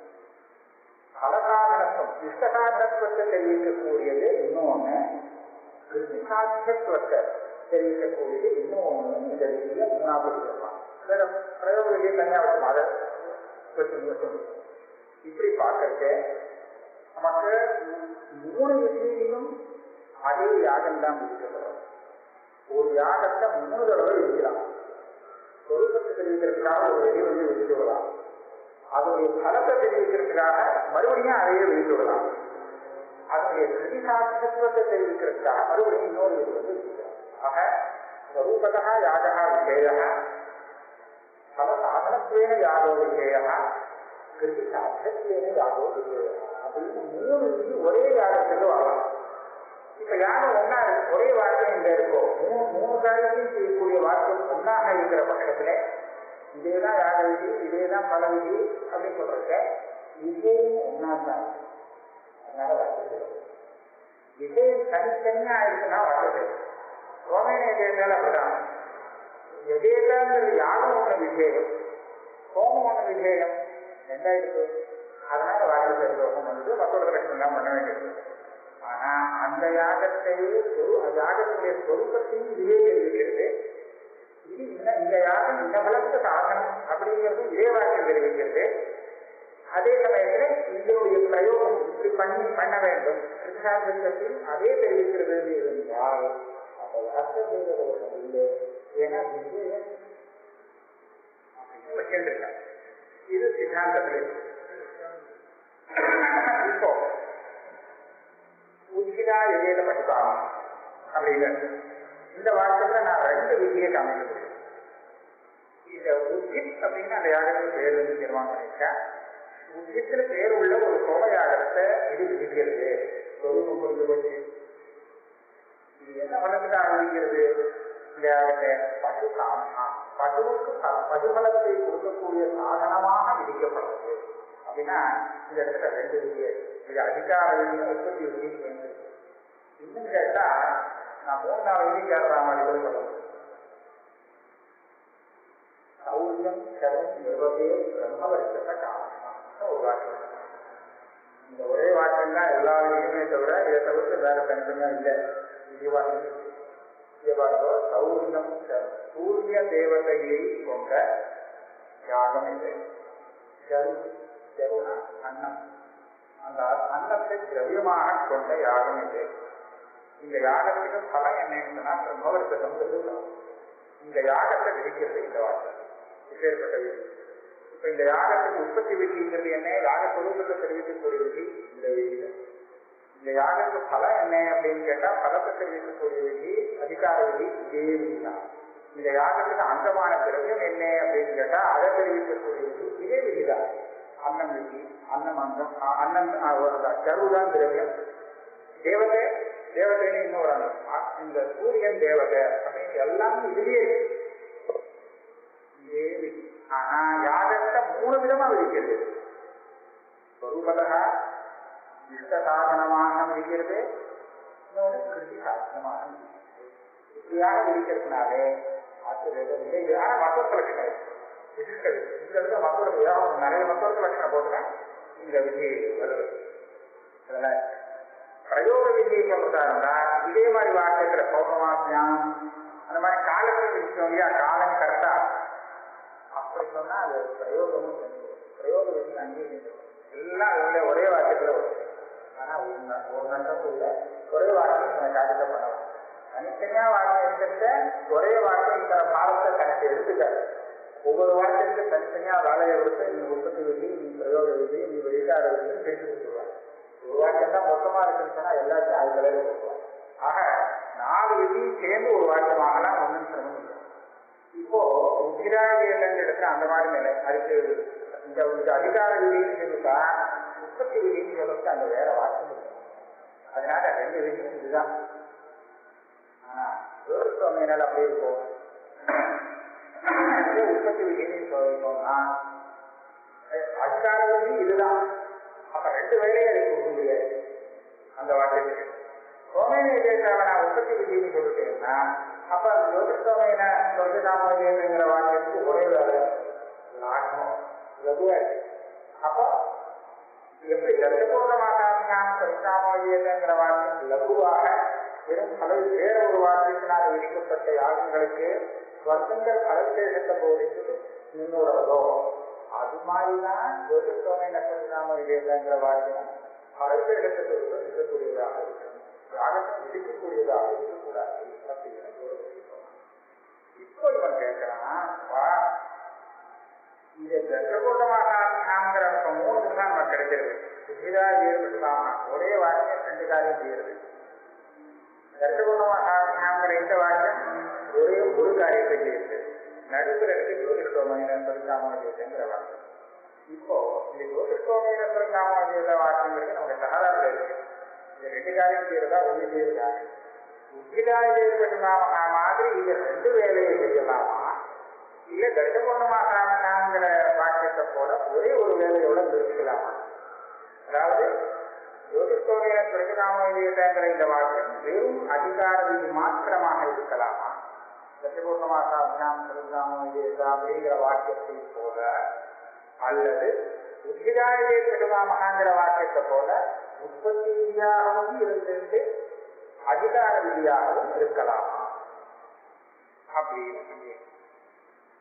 பலசாதனத்துவம் இஷ்டசாதனத்துவத்தை தெரிவிக்கக்கூடியது இன்னொன்னு கிருஷ்ணாத்தியத்துவத்தை தெரிவிக்கக்கூடியது இன்னொன்னு இந்த விதியில மூணாவது சொல்லலாம் வேற பிரயோக விதியை தனியா வரும் அதை வச்சு மட்டும் இப்படி பார்க்கறது நமக்கு மூணு விதியிலும் அதே யாகம் தான் விதிக்கப்படும் ஒரு யாகத்தை மூணு தடவை விதிக்கலாம் சொருக்கத்தை தெரிவிக்கிறதுக்காக ஒரு விதி வந்து விதித்து விடலாம் அதனுடைய பலத்தை தெரிவிக்கிறதுக்காக மறுபடியும் அதையே விதித்து விடலாம் அதனுடைய கிருதிசாத்தியத்துவத்தை தெரிவிக்கிறதுக்காக மறுபடியும் இன்னொரு விதி வந்து விதிக்கலாம் ஆக ஸ்வரூபதா யாகா விஜேய பல சாதனத்துவேன யாகோ விஜேய கிருதி சாத்தியத்துவேன யாகோ விஜேய அப்படின்னு மூணு விதி ஒரே யாகத்துக்கு வரலாம் இப்ப யாரும் ஒன்னா ஒரே வாக்கியம் இங்க இருக்கோ மூணு மூணு காரியத்தையும் செய்யக்கூடிய வாக்கியம் ஒன்னாக இருக்கிற பட்சத்துல இதேதான் யாக விதி இதேதான் பல விதி அப்படின்னு சொல்றத விஜயம் ஒன்னா தான் அதனால வாக்கியம் விஜயம் தனித்தனியா இருக்குன்னா வாக்கியம் ரோமேன எதேதால அப்படிதான் எதேதாங்கிறது யாரும் ஒண்ணு விஜயம் ஹோமம் ஒண்ணு விஜயம் என்ன இருக்கு அதனால வாக்கியத்தை ஹோமம் வந்து மற்றொரு கட்டம் தான் பண்ண வேண்டியது ஆனா அந்த யாகத்தையே யாகத்துடைய சொருக்கத்தையும் இதே தெரிவிக்கிறது இது இந்த இந்த யாகம் இந்த பலத்துக்கு சாதனம் அப்படிங்கிறது இதே வாக்கியம் தெரிவிக்கிறது அதே சமயத்துல இதனுடைய பிரயோகம் இப்படி பண்ணி பண்ண வேண்டும் சித்தாந்தத்தில் அதே தெரிவிக்கிறது இருந்தால் அப்போ அர்த்த செய்த தோஷம் இல்லை ஏன்னா விஜயம் அப்படின்னு வச்சுருக்காங்க இது சித்தாந்தத்தில் இப்போ உச்சிதா எதிர பட்டுக்காமம் அப்படிங்கிறது இந்த வார்த்தையில நான் ரெண்டு விதியை காமிக்கிறேன் இந்த உச்சித் அப்படின்னு அந்த யாகத்துக்கு பேர் வந்து தீர்மானம் பண்ணிருக்கேன் உச்சித்துல பேர் உள்ள ஒரு சோம யாகத்தை இது விதிக்கிறது சொரூபம் கொண்டு போச்சு இது என்ன பலத்துக்காக விதிக்கிறது இந்த யாகத்தை பசு காமனா பசுவுக்கு ப- பசுபலத்தை கொடுக்கக்கூடிய சாதனமாக விதிக்கப்படுறது அப்படின்னா இந்த இடத்துல ரெண்டு விதியை இது அதிகார விதியும் உற்பத்தி விதியும் சேர்ந்து இன்னும் கேட்டா நான் மூணு நாலு விதி கேட்கற மாதிரி கூட சொல்ல முடியும் சௌரியம் சரம் நிர்வகே பிரம்மவர்த்தத்தை காரணம் ஒரு வாக்கியம் இந்த ஒரே வாக்கியம் தான் எல்லா விதியுமே தவிர இதை தவிர்த்து வேற தனித்தனியா இல்லை விதிவாக்கியம் விதிவாக்கோ சௌரியம் சரம் சூரிய தேவதையை கொண்ட யாகம் இது சரு சருணா அன்னம் அந்த அன்னத்தை திரவியமாக கொண்ட யாகம் இது இந்த யாகத்துக்கு பலம் என்னன்னு சொன்னா பிரம்மவர்த்தம் இந்த யாகத்தை விதிக்கிறது இந்த வார்த்தை இப்பேற்பட்ட விதி இப்ப இந்த யாகத்துக்கு உற்பத்தி விதிங்கிறது என்ன யாக சொரூபத்தை தெரிவிக்கக்கூடிய விதி இந்த விதி இந்த யாகத்துக்கு பலம் என்ன அப்படின்னு கேட்டா பலத்தை தெரிவிக்கக்கூடிய விதி அதிகார விதி இதே விதி தான் இந்த யாகத்துக்கு அங்கமான திரவியம் என்ன அப்படின்னு கேட்டா அதை தெரிவிக்கக்கூடிய விதி இதே விதிதான் அன்னம் விதி அன்னம் அங்கம் அ- அன்னம் கருதான் திரவியம் தேவதை தேவதைன்னு இன்னொரு அங்கம் அ- இந்த சூரியன் தேவதை அப்படின்னு எல்லாமே இதுலயே இருக்கு. இதே விதி ஆனா யாகத்தை மூணு விதமா விதிக்கிறது ஸ்வரூபதா இஷ்ட சாதனமாக விதிக்கிறது இன்னொன்று கிருஷி சாதனமாக விதிக்கிறது இப்படியாக விதிக்கிறதுனாலே அது வேதம் இல்லை இது ஆனா மற்றொரு லட்சணம் இருக்கு விதிக்கிறது இந்த இடத்துல மற்றொரு வியாபாரம் நிறைய மற்றொரு லட்சணம் போட்டுதான் இந்த விதி வருது அதனால பிரயோக விதியை சொல்றதா இதே மாதிரி வாக்கியத்துல பௌர்ணமாசியம் அந்த மாதிரி காலத்தை விதிச்சோம் இல்லையா காலம் கரெக்டா அப்படி சொன்னா அது பிரயோகமும் செஞ்சிடும் பிரயோக விதி அங்கேயும் செஞ்சிடும் எல்லாம் அதுல ஒரே வாக்கியத்துல வரும் ஆனா ஒரு ந- ஒரு நட்டம் இல்லை ஒரே வாக்கியம் தன்னை காரியத்தை பண்ணலாம் தனித்தனியா வாக்கியம் இருக்கிறத ஒரே வாக்கியம் இத்தனை பாவத்தை கணக்கு எடுத்துக்காது ஒவ்வொரு வாக்கியத்துக்கு தனித்தனியா வேலையை கொடுத்து நீ உற்பத்தி விதி நீ பிரயோக விதி நீ வெளிக்கார விதின்னு பிரித்து கொடுத்துருவாங்க ஒரு வாக்கியம் தான் மொத்தமா இருக்குன்னு சொன்னா எல்லாத்தையும் அது தலையில கொடுத்துருவாங்க ஆக நாலு விதியும் சேர்ந்து ஒரு வாக்கியமாகலாம் ஒன்றும் சிரமம் இல்லை இப்போ உத்திராயலங்கிற இடத்துல அந்த மாதிரி நிலை அதுக்கு இந்த இந்த அதிகார விதின்னு சொல்லிட்டா உற்பத்தி விதின்னு சொல்லிட்டு அங்க வேற வாக்கியம் இல்லை அதனால ரெண்டு விதியும் இதுதான் ஆனா சுவாமியினால் அப்படி இருக்கும் இதே உற்பத்தி விதின்னு சொல்லணும்னா அஹ் அதிகார விதி இதுதான் அப்ப ரெண்டு வேலையை அதுக்கு கொடுக்க முடியாது அந்த வாக்கியத்துக்கு சோமேன விஜயக்காக நான் உற்பத்தி விதின்னு சொல்லிட்டேன்னா அப்ப அந்த ஜோதிஷோமேன சொர்க்ககாமங்கிற வாக்கியத்துக்கு ஒரே வேலை லாகமம் லகுவா இருக்கு அப்போ எப்படி லட்சபூர்ணமாக சொர்க்காமங்கிற வாக்கியம் லகுவாக வெறும் பல வேற ஒரு வாக்கியத்தினால் விதிக்கப்பட்ட யாகங்களுக்கு ஸ்வர்க்கங்கள் பலவிசேஷத்தை போதித்து முன்னுறதோ அது மாதிரிதான் ஜோதிஷோமேன சொர்க்காமங்கிற வாக்கியம் பலவிசேஷத்தை சொல்வது இருக்கக்கூடியதாக இருக்கணும் யாகத்தை விதிக்கக்கூடியதாக இருக்கக்கூடாது அப்படின்னு ஜோதிஷம் சொன்னான் இப்போ இவன் கேட்கிறான் வா இந்த தசகோட்டமாகாங்கிற மூணு தான் நமக்கு கிடைக்கிறது புதிதா ஏற்பட்டுலாமா ஒரே வாக்கியம் ரெண்டு காரியம் செய்யறது தசகோட்டமாகாங்கிற இந்த வாக்கியம் ஒரே ஒரு காரியத்தை செய்யுது நடுவில் இருக்கு ஜோதிஷ்டோமையின சொல்லிக்காமங்கிற வாக்கியம் இப்போ இந்த ஜோதிஷ்டோமையின சொல்லிக்காமங்கிற வாக்கியங்கிறது நமக்கு சகராவில் இருக்கு இது ரெண்டு காரியம் செய்யறதா ஒன்று செய்யறதா புதிதா ஏற்பட்டுலாமா மாதிரி இது ரெண்டு வேலையை செய்யலாமா இல்ல தர்ஷபூர்ணமாகாங்கிற வாக்கியத்தை போல ஒரே ஒரு வேலையோட நிறுத்திக்கலாமா அதாவது ஜோதிஷ்டோமையில பிரச்சனாமங்கிற இந்த வாக்கியம் வெறும் அதிகார விதி மாத்திரமாக இருக்கலாமா தர்ஷபூர்ணமாகாபியாம் பிரச்சனாமங்கிற அப்படிங்கிற வாக்கியத்தை போல அல்லது உத்திராயே பெருமாமகாங்கிற வாக்கியத்தை போல உற்பத்தி விதியாகவும் இருந்துட்டு அதிகார விதியாகவும் இருக்கலாமா அப்படின்னு சொல்லி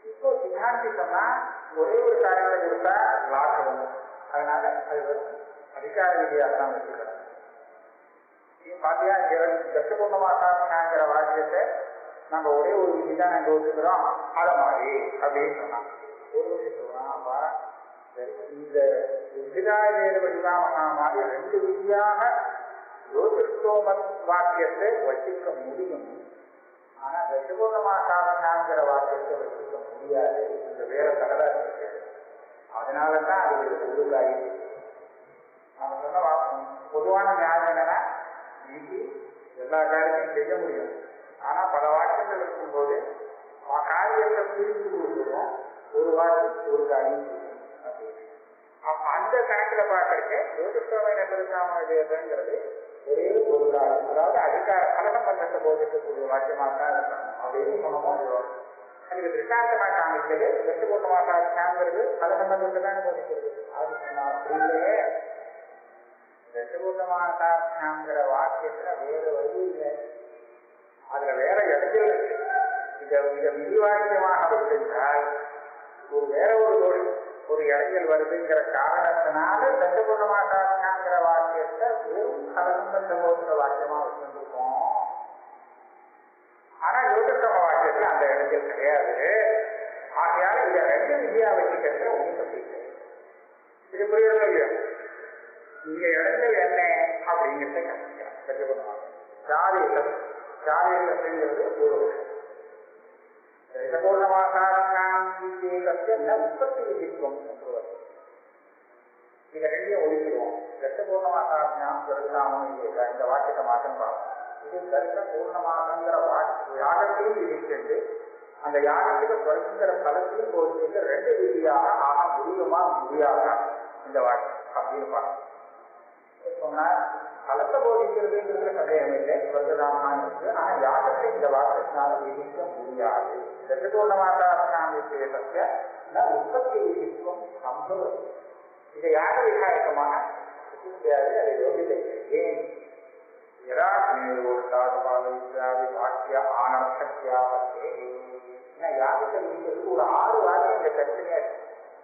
இப்போ சித்தாந்தி சொன்னா ஒரே ஒரு காரியத்தை கொடுத்தா லாபம் அதனால அது வரும். அதிகார விதியாக தான் வச்சுக்கிறோம் நீ பாத்தியா தசபூர்ணமாசாங்கிற வாக்கியத்தை நம்ம ஒரே ஒரு விதி தான் நாங்கள் ஒத்துக்கிறோம் அதை மாதிரி அப்படின்னு சொன்னான் ஒரு விஷயம் சொல்றான் அப்பா இந்த உத்திராய வடிவாமகா மாதிரி ரெண்டு விதியாக ஜோதிஷ்டோம வாக்கியத்தை வச்சிருக்க முடியும் ஆனா தசபூர்ணமாசாங்கிற வாக்கியத்தை வச்சிருக்க முடியாது இந்த வேற தகராறு இருக்கு அதனால தான் அது ஒரு காரியம் நாம சொன்ன வா- பொதுவான நியாயம் என்னன்னா இன்னைக்கு எல்லா காரியத்தையும் செய்ய முடியும் ஆனா பல வாக்கியங்கள் இருக்கும்போது ஆ- காரியத்தை பிரித்து கொடுத்துருவோம் ஒரு வாட்டி ஒரு காரியம் செய்யும் அப்படின்னு அப்ப அந்த கணக்குல பார்க்கறதுக்கு ஜோதிஷோமை நகருக்காமங்கிறது ஒரே ஒரு காரியம் அதாவது அதிகார பலகம் பந்தத்தை போதிக்கக்கூடிய வாக்கியமாக தான் இருக்கணும் அப்படின்னு சொன்னோமோ இல்லையோ. அதுக்கு திருஷ்டாந்தமா காமிக்கிறது வெட்டு போட்டமாட்டாங்கிறது பலகம்பந்தத்தை தான் போதிக்கிறது அது சொன்னா அப்படியே தசபூர்ணமாசாங்கிற வாக்கியத்துல வேற வழி இல்லை அதுல வேற இடங்கள் இருக்கு இத இத விரிவாக்கியமாக வைத்திருந்தால் ஒரு வேற ஒரு ஒரு ஒரு இடங்கள் வருதுங்கிற காரணத்தினால தசபூர்ணமாசாங்கிற வாக்கியத்தை வெறும் கலசம்பந்த போன்ற வாக்கியமா வச்சிருந்திருக்கோம் ஆனா யோகசம வாக்கியத்துல அந்த இடங்கள் கிடையாது ஆகையால இதை ரெண்டு விதியா வச்சுக்கிறது ஒன்றும் தப்பு இல்லை இது புரியுதோ இல்லையா இங்க இடங்கள் என்ன அப்படிங்கிறத கண்டுக்கிறார் கற்றுக்கொள்வாங்க ஜாதிகள் ஜாதிகள்ங்கிறது ஒரு விஷயம் உற்பத்தி விதிக்கும் என்று வரும் இதை ரெண்டையும் ஒழிக்கிறோம் தர்க்க பூர்ணமாசாரம் பெருகாம இந்த வாக்கியத்தை மாற்றம் பார்ப்போம் இது தர்க்க பூர்ணமாகங்கிற வாக்கு யாகத்தையும் விதிக்கிறது அந்த யாகத்துக்கு ஸ்வர்ங்கிற தலத்தையும் போதிக்கிறது ரெண்டு விதியாக ஆக முடியுமா முடியாதா இந்த வாக்கியம் அப்படின்னு பார்க்கணும் சொன்னா கலத்தை போதிக்கிறதுங்கிறது சந்தேகம் இல்லை ஸ்வர்கதாமன் இருக்கு ஆனா யாகத்தை இந்த வாக்கியத்தினால விதிக்க முடியாது தர்க்கபூர்ணமாசாரத்திய உற்பத்தி விதிக்கும் சம்பவம் இதை யாக விகாயகமாக முடியாது அது யோகிதை ஏன் यदा ஸ்நேகோஷ்டாகபாலித்யாதி வாக்கிய ஆனர்த்தக்கியாவத்தே ஏன்னா யாகத்தை விதிக்கிறதுக்கு ஒரு ஆறு வாக்கியம் இந்த தனித்தனியா இருக்கு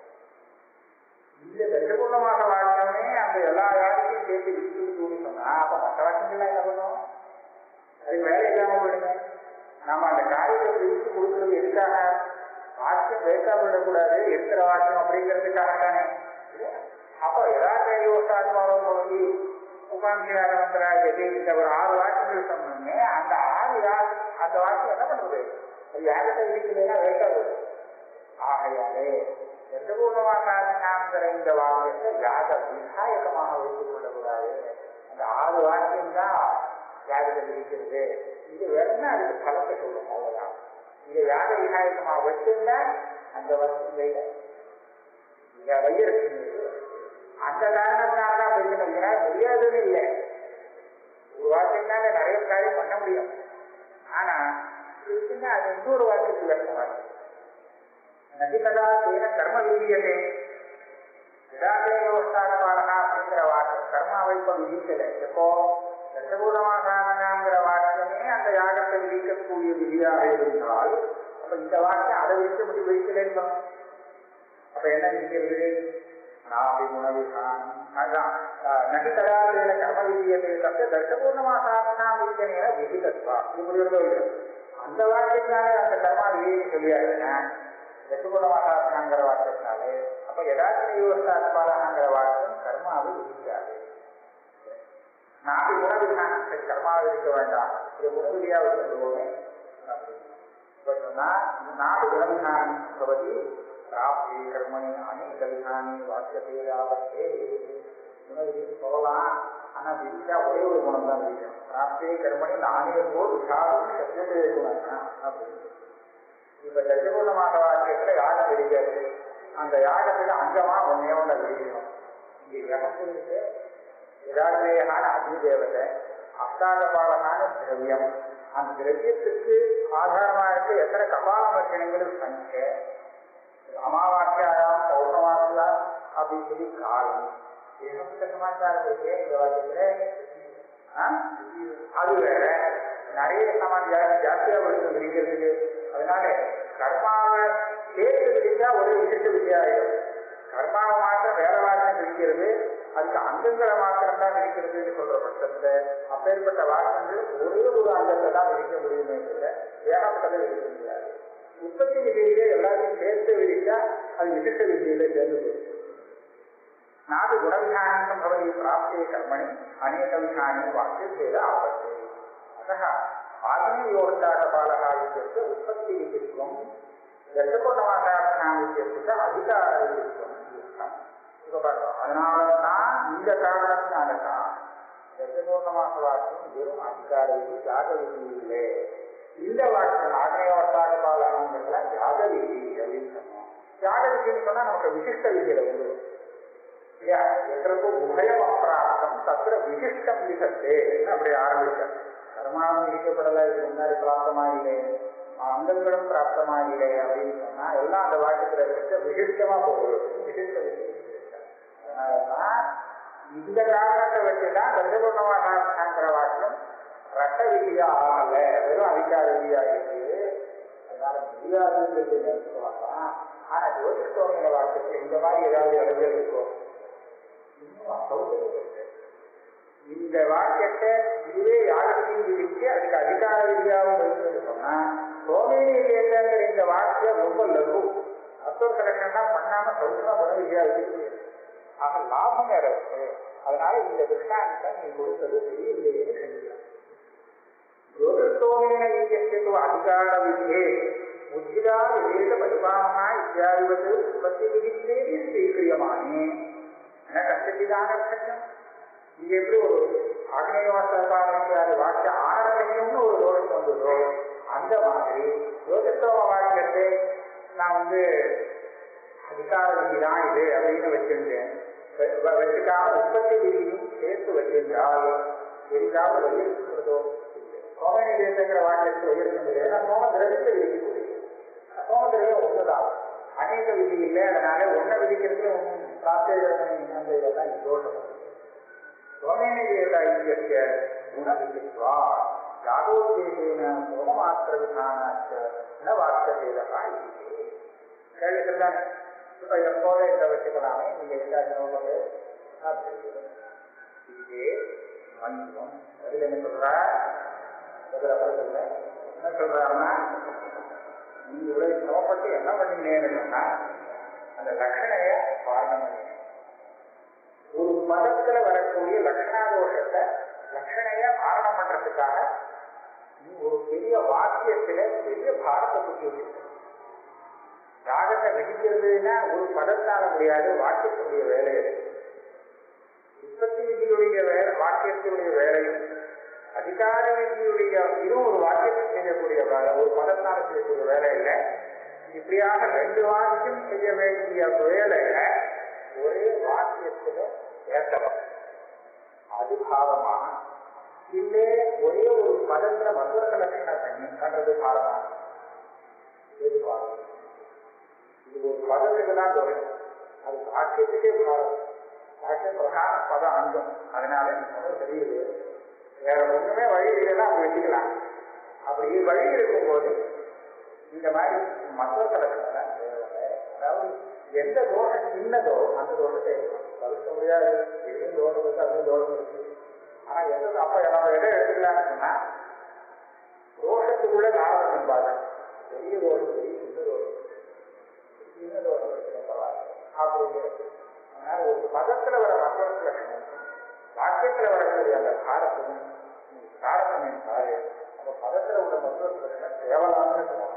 இந்த தரிசபூர்ணமாக வாக்கியமே அந்த எல்லா யாருக்கும் சேர்த்து விதிச்சுன்னு சொன்னா அப்ப மற்ற வாக்கியங்கள்லாம் என்ன பண்ணும் அதுக்கு வேலை இல்லாம போயிடுங்க நாம அந்த காரியத்தை பிரித்து கொடுக்கறது எதுக்காக வாக்கியம் வேஸ்டா விடக்கூடாது இருக்கிற வாக்கியம் அப்படிங்கிறதுக்காக தானே அப்போ யதார்த்தயோஷ்டாத்மாவும் போகி உபாங்கியாரந்திரா எது இந்த ஒரு ஆறு வாக்கியங்கள் சொன்னோமே அந்த ஆறு யார் அந்த வாக்கியம் என்ன பண்ணுறது அது யார்கிட்ட விதிக்கலைன்னா வேஸ்டா போகுது ஆகையாலே எந்தபூர்ணமாகாங்கிற இந்த வாக்கியத்தை யாக விநாயகமாக வைத்துக் கொள்ளக்கூடாது அந்த ஆறு வாக்கியம் தான் யாகத்தை விதிக்கிறது இது வேணும்னா அதுக்கு பலத்தை சொல்லும் அவ்வளவுதான் இதை யாக விநாயகமாக வச்சிருந்தா அந்த வசதியில இங்க வையருக்கு அந்த காரணத்தினால தான் வைக்கணுங்கிற முடியாதுன்னு இல்லை ஒரு வாக்கியம்னால நிறைய காரியம் பண்ண முடியும் ஆனா இருக்குன்னா அது இன்னொரு வாக்கியத்துக்கு விளக்கம் வரும் நதிகதா தேன கர்ம விதியதே விதாதேயோஷ்டாகபாலகா அப்படிங்கிற வாக்கியம் கர்மாவை இப்ப விதிக்கல எப்போ தசபூதமாகாங்கிற வாக்கியமே அந்த யாகத்தை விதிக்கக்கூடிய விதியாக இருந்தால் அப்ப இந்த வாக்கியம் அதை விதிக்க முடியும் விதிக்கலன்னு அப்ப என்ன விதிக்கிறது நாபி குணவிகானம் அதான் நதிகதா தேன கர்ம விதியதே தப்ப தசபூர்ணமாகாத்னா விதிக்கனேன விதிதத்வா இது புரியுறதோ இல்லையோ அந்த வாக்கியத்தினால அந்த கர்மா விதியை சொல்லியாருன்னா ரசகுணமாகாங்கிற வாக்கியத்தினாலே அப்ப யதார்த்த யோகாத்மாலாங்கிற வாக்கியம் கர்மாவை விதிக்காது நாட்டு குணவிதானம் சரி கர்மாவை விதிக்க வேண்டாம் இது குணவிதியா விடுவோமே அப்படின்னு இப்ப சொன்னா நாட்டு குணவிதானம் பவதி பிராப்தி கர்மணி அநேக விதானி வாக்கியபேதாவத்தே குணவிதி சொல்லலாம் ஆனா விதிச்சா ஒரே ஒரு குணம் தான் விதிக்கணும் பிராப்தி கர்மணி நானே போல் விசாரம் சத்தியதே குணம் அப்படின்னு இப்ப தரிசபூர்ணமாக வாக்கியத்துல யாகம் விதிக்கிறது அந்த யாகத்துல அங்கமா ஒன்னே ஒன்றை விதிக்கணும் இங்க யகம் இருக்கு யதாகிரேயனான அக்னி தேவதை அஷ்டாகபாலனான திரவியம் அந்த திரவியத்துக்கு ஆதாரமா இருக்கு எத்தனை கபாலம் வைக்கணுங்கிறது சங்கிய அமாவாசையாராம் பௌர்ணமாசியா அப்படின்னு சொல்லி காலம் ஏகப்பட்ட சமாச்சாரம் இருக்கு இந்த வாக்கியத்துல அது வேற நிறைய சமாச்சாரம் ஜாஸ்தியா விழுந்து விதிக்கிறதுக்கு அதனால கர்மாவை சேர்த்து விதிச்சா ஒரு விசிஷ்ட வித்தியாயிடும் கர்மாவை மாத்திரம் வேற வாசனை விதிக்கிறது அதுக்கு அங்கங்களை மாத்திரம் தான் விதிக்கிறதுன்னு சொல்ற பட்சத்துல அப்பேற்பட்ட வாசனைகள் ஒரே ஒரு அங்கத்தை தான் விதிக்க முடியுமே தவிர ஏகப்பட்டதை விதிக்க முடியாது உற்பத்தி விதியிலே எல்லாத்தையும் சேர்த்து விதிச்சா அது விசிஷ்ட விதியிலே சேர்ந்து போயிடும் நாது குணவிதானம் சம்பவதி பிராப்தே கர்மணி அநேக விதானி வாக்கியபேத ஆபத்து अतः आत्मयोगदानपालः इत्यस्य उत्पत्तिविधित्वं ரசகுணமாசாரம் இத்தியस्य அதிகாரவிதிत्वம் யுக்தம் இப்போ பாருங்க அதனால தான் இந்த காரணத்தினால தான் ரசகுணமாச வாக்கியம் வெறும் அதிகார விதி யாக விதி இல்லை இந்த வாக்கியம் ஆக்னேயவசாக பாலகங்கள்லாம் யாக விதி அப்படின்னு சொன்னோம் யாக விதின்னு சொன்னா நமக்கு விசிஷ்ட விதியில வந்துடும் இல்லையா எத்தனைக்கோ உபயம் அப்பிராப்தம் தத்திர விசிஷ்டம் விசத்தே அப்படி ஆரம்பிச்சார் கர்மாவும் விதிக்கப்படலை இதுக்கு முன்னாடி பிராப்தமாகிலே அங்கங்களும் பிராப்தமாகிலே அப்படின்னு சொன்னா எல்லாம் அந்த வாக்கியத்துல இருக்க விசிஷ்டமா போகுது விசிஷ்ட விசிஷ்டம் அதனாலதான் இந்த காரணத்தை வச்சுதான் தசகுணமாகிற வாக்கியம் ரட்ட விதியா ஆகல வெறும் அதிகார விதியா இருக்கு அதனால முடியாதுன்றது நினைச்சுவாங்களாம் ஆனா ஜோதிஷ்டோமிய வாக்கியத்தை இந்த மாதிரி ஏதாவது இடங்கள் இருக்கும் இன்னும் சௌகரியம் இந்த வாக்கியத்தை இதுவே யாருக்கும் விதிச்சு அதுக்கு அதிகார விதியாகவும் இருக்குன்னு சொன்னா சோமேனியங்கிற இந்த வாக்கியம் ரொம்ப லகு அர்த்த கலெக்ஷன் தான் பண்ணாம சௌகரமா குண விதியா இருக்கு ஆக லாபம் வேற இருக்கு அதனால இந்த திருஷ்டாந்தத்தை நீ கொடுத்தது சரியில்லைன்னு செஞ்சுக்கலாம் ஜோதிர்த்தோமேன இயக்கத்து அதிகார விதியே உஜ்ஜிதா விதேச பரிபாமனா இத்தியாதிவத் உற்பத்தி விதித்தேவி ஸ்வீக்கிரியமானே என கஷ்டத்திதான இங்க எப்படி ஒரு ஆக்னேயவாசார வாக்கிய ஆனந்தம்னு ஒரு தோஷம் வந்ததோ அந்த மாதிரி ஜோதிஷோம வாக்கியத்தை நான் வந்து அதிகார விதி தான் இது அப்படின்னு வச்சிருந்தேன் வச்சுக்காம உற்பத்தி விதியும் சேர்த்து வச்சிருந்தால் எதுக்காக வலியுறுத்துறதோ சோமனி தேசங்கிற வாக்கியத்தை வலியுறுத்த ஏன்னா சோம திரவியத்தை விதிக்கக்கூடியது சோம திரவியம் ஒண்ணுதான் அநேக விதி இல்லை அதனால ஒன்ன விதிக்கிறது ஒன்றும் பிராப்தேகரமணி அந்த இதெல்லாம் தோஷம் சோமேனேயस्य गुणविदित्वा यागोद्देशेन सोममात्रविधानाच्च न वाक्यभेदः इति கேள்வி சரிதானே இப்போ எப்போதே இதை வச்சுக்கலாமே நீங்கள் எல்லாரும் இதுவே மன்னியம் அதில் என்ன சொல்ற அதில் அப்புறம் சொல்ல என்ன சொல்றாருன்னா நீ இவ்வளவு சிரமப்பட்டு என்ன பண்ணீங்கன்னு சொன்னா அந்த லட்சணைய பாரணம் பண்ணி ஒரு மதத்துல வரக்கூடிய லட்சணாதோஷத்தை லட்சணைய ஆரணம் பண்றதுக்காக நீ ஒரு பெரிய வாக்கியத்துல பெரிய பாரத்தை குத்தி வச்சிருக்க யாகத்தை விதிக்கிறதுனா ஒரு பதத்தால முடியாது வாக்கியத்தினுடைய வேலை உற்பத்தி விதியுடைய வேலை வாக்கியத்தினுடைய வேலையும் அதிகார விதியுடைய இதுவும் ஒரு வாக்கியத்தை செய்யக்கூடிய வேலை ஒரு பதத்தால செய்யக்கூடிய வேலை இல்லை இப்படியாக ரெண்டு வாக்கியம் செய்ய வேண்டிய வேலையில ஒரே வாக்கியத்துல ஏற்றலாம் அது பாவமா இல்லை ஒரே ஒரு பதத்துல மதுரக லட்சணம் பண்ணி கண்டது பாவமா எது பாவம் இது ஒரு பதத்துக்கு தான் தோஷம் அது வாக்கியத்துக்கே பாவம் வாக்கியம் பிரகார பதம் அங்கம் அதனால நீ சொன்னது தெரியுது வேற ஒண்ணுமே வழி இல்லைன்னா அப்படி வச்சுக்கலாம் அப்படி வழி இருக்கும்போது இந்த மாதிரி மதுரக லட்சணம் தேவை அதாவது எந்த தோஷம் சின்னதோ அந்த தோஷத்தை இருக்கும் தவிர்க்க முடியாது இதுவும் தோஷம் இருக்கு அதுவும் தோஷம் இருக்கு ஆனா எது அப்ப நம்ம எதை எடுத்துக்கலாம்னு சொன்னா தோஷத்துக்குள்ள லாபம் என்பாங்க பெரிய தோஷம் பெரிய சின்ன தோஷம் சின்ன தோஷம் இருக்கு பரவாயில்ல அப்படி இருக்கு அதனால ஒரு பதத்துல வர மக்களுக்கு லட்சணம் வாக்கியத்துல வரக்கூடிய அந்த காரத்தையும் காரத்தம் பாரு அந்த பதத்துல உள்ள மக்களுக்கு லட்சணம் தேவலாம்னு சொல்லலாம்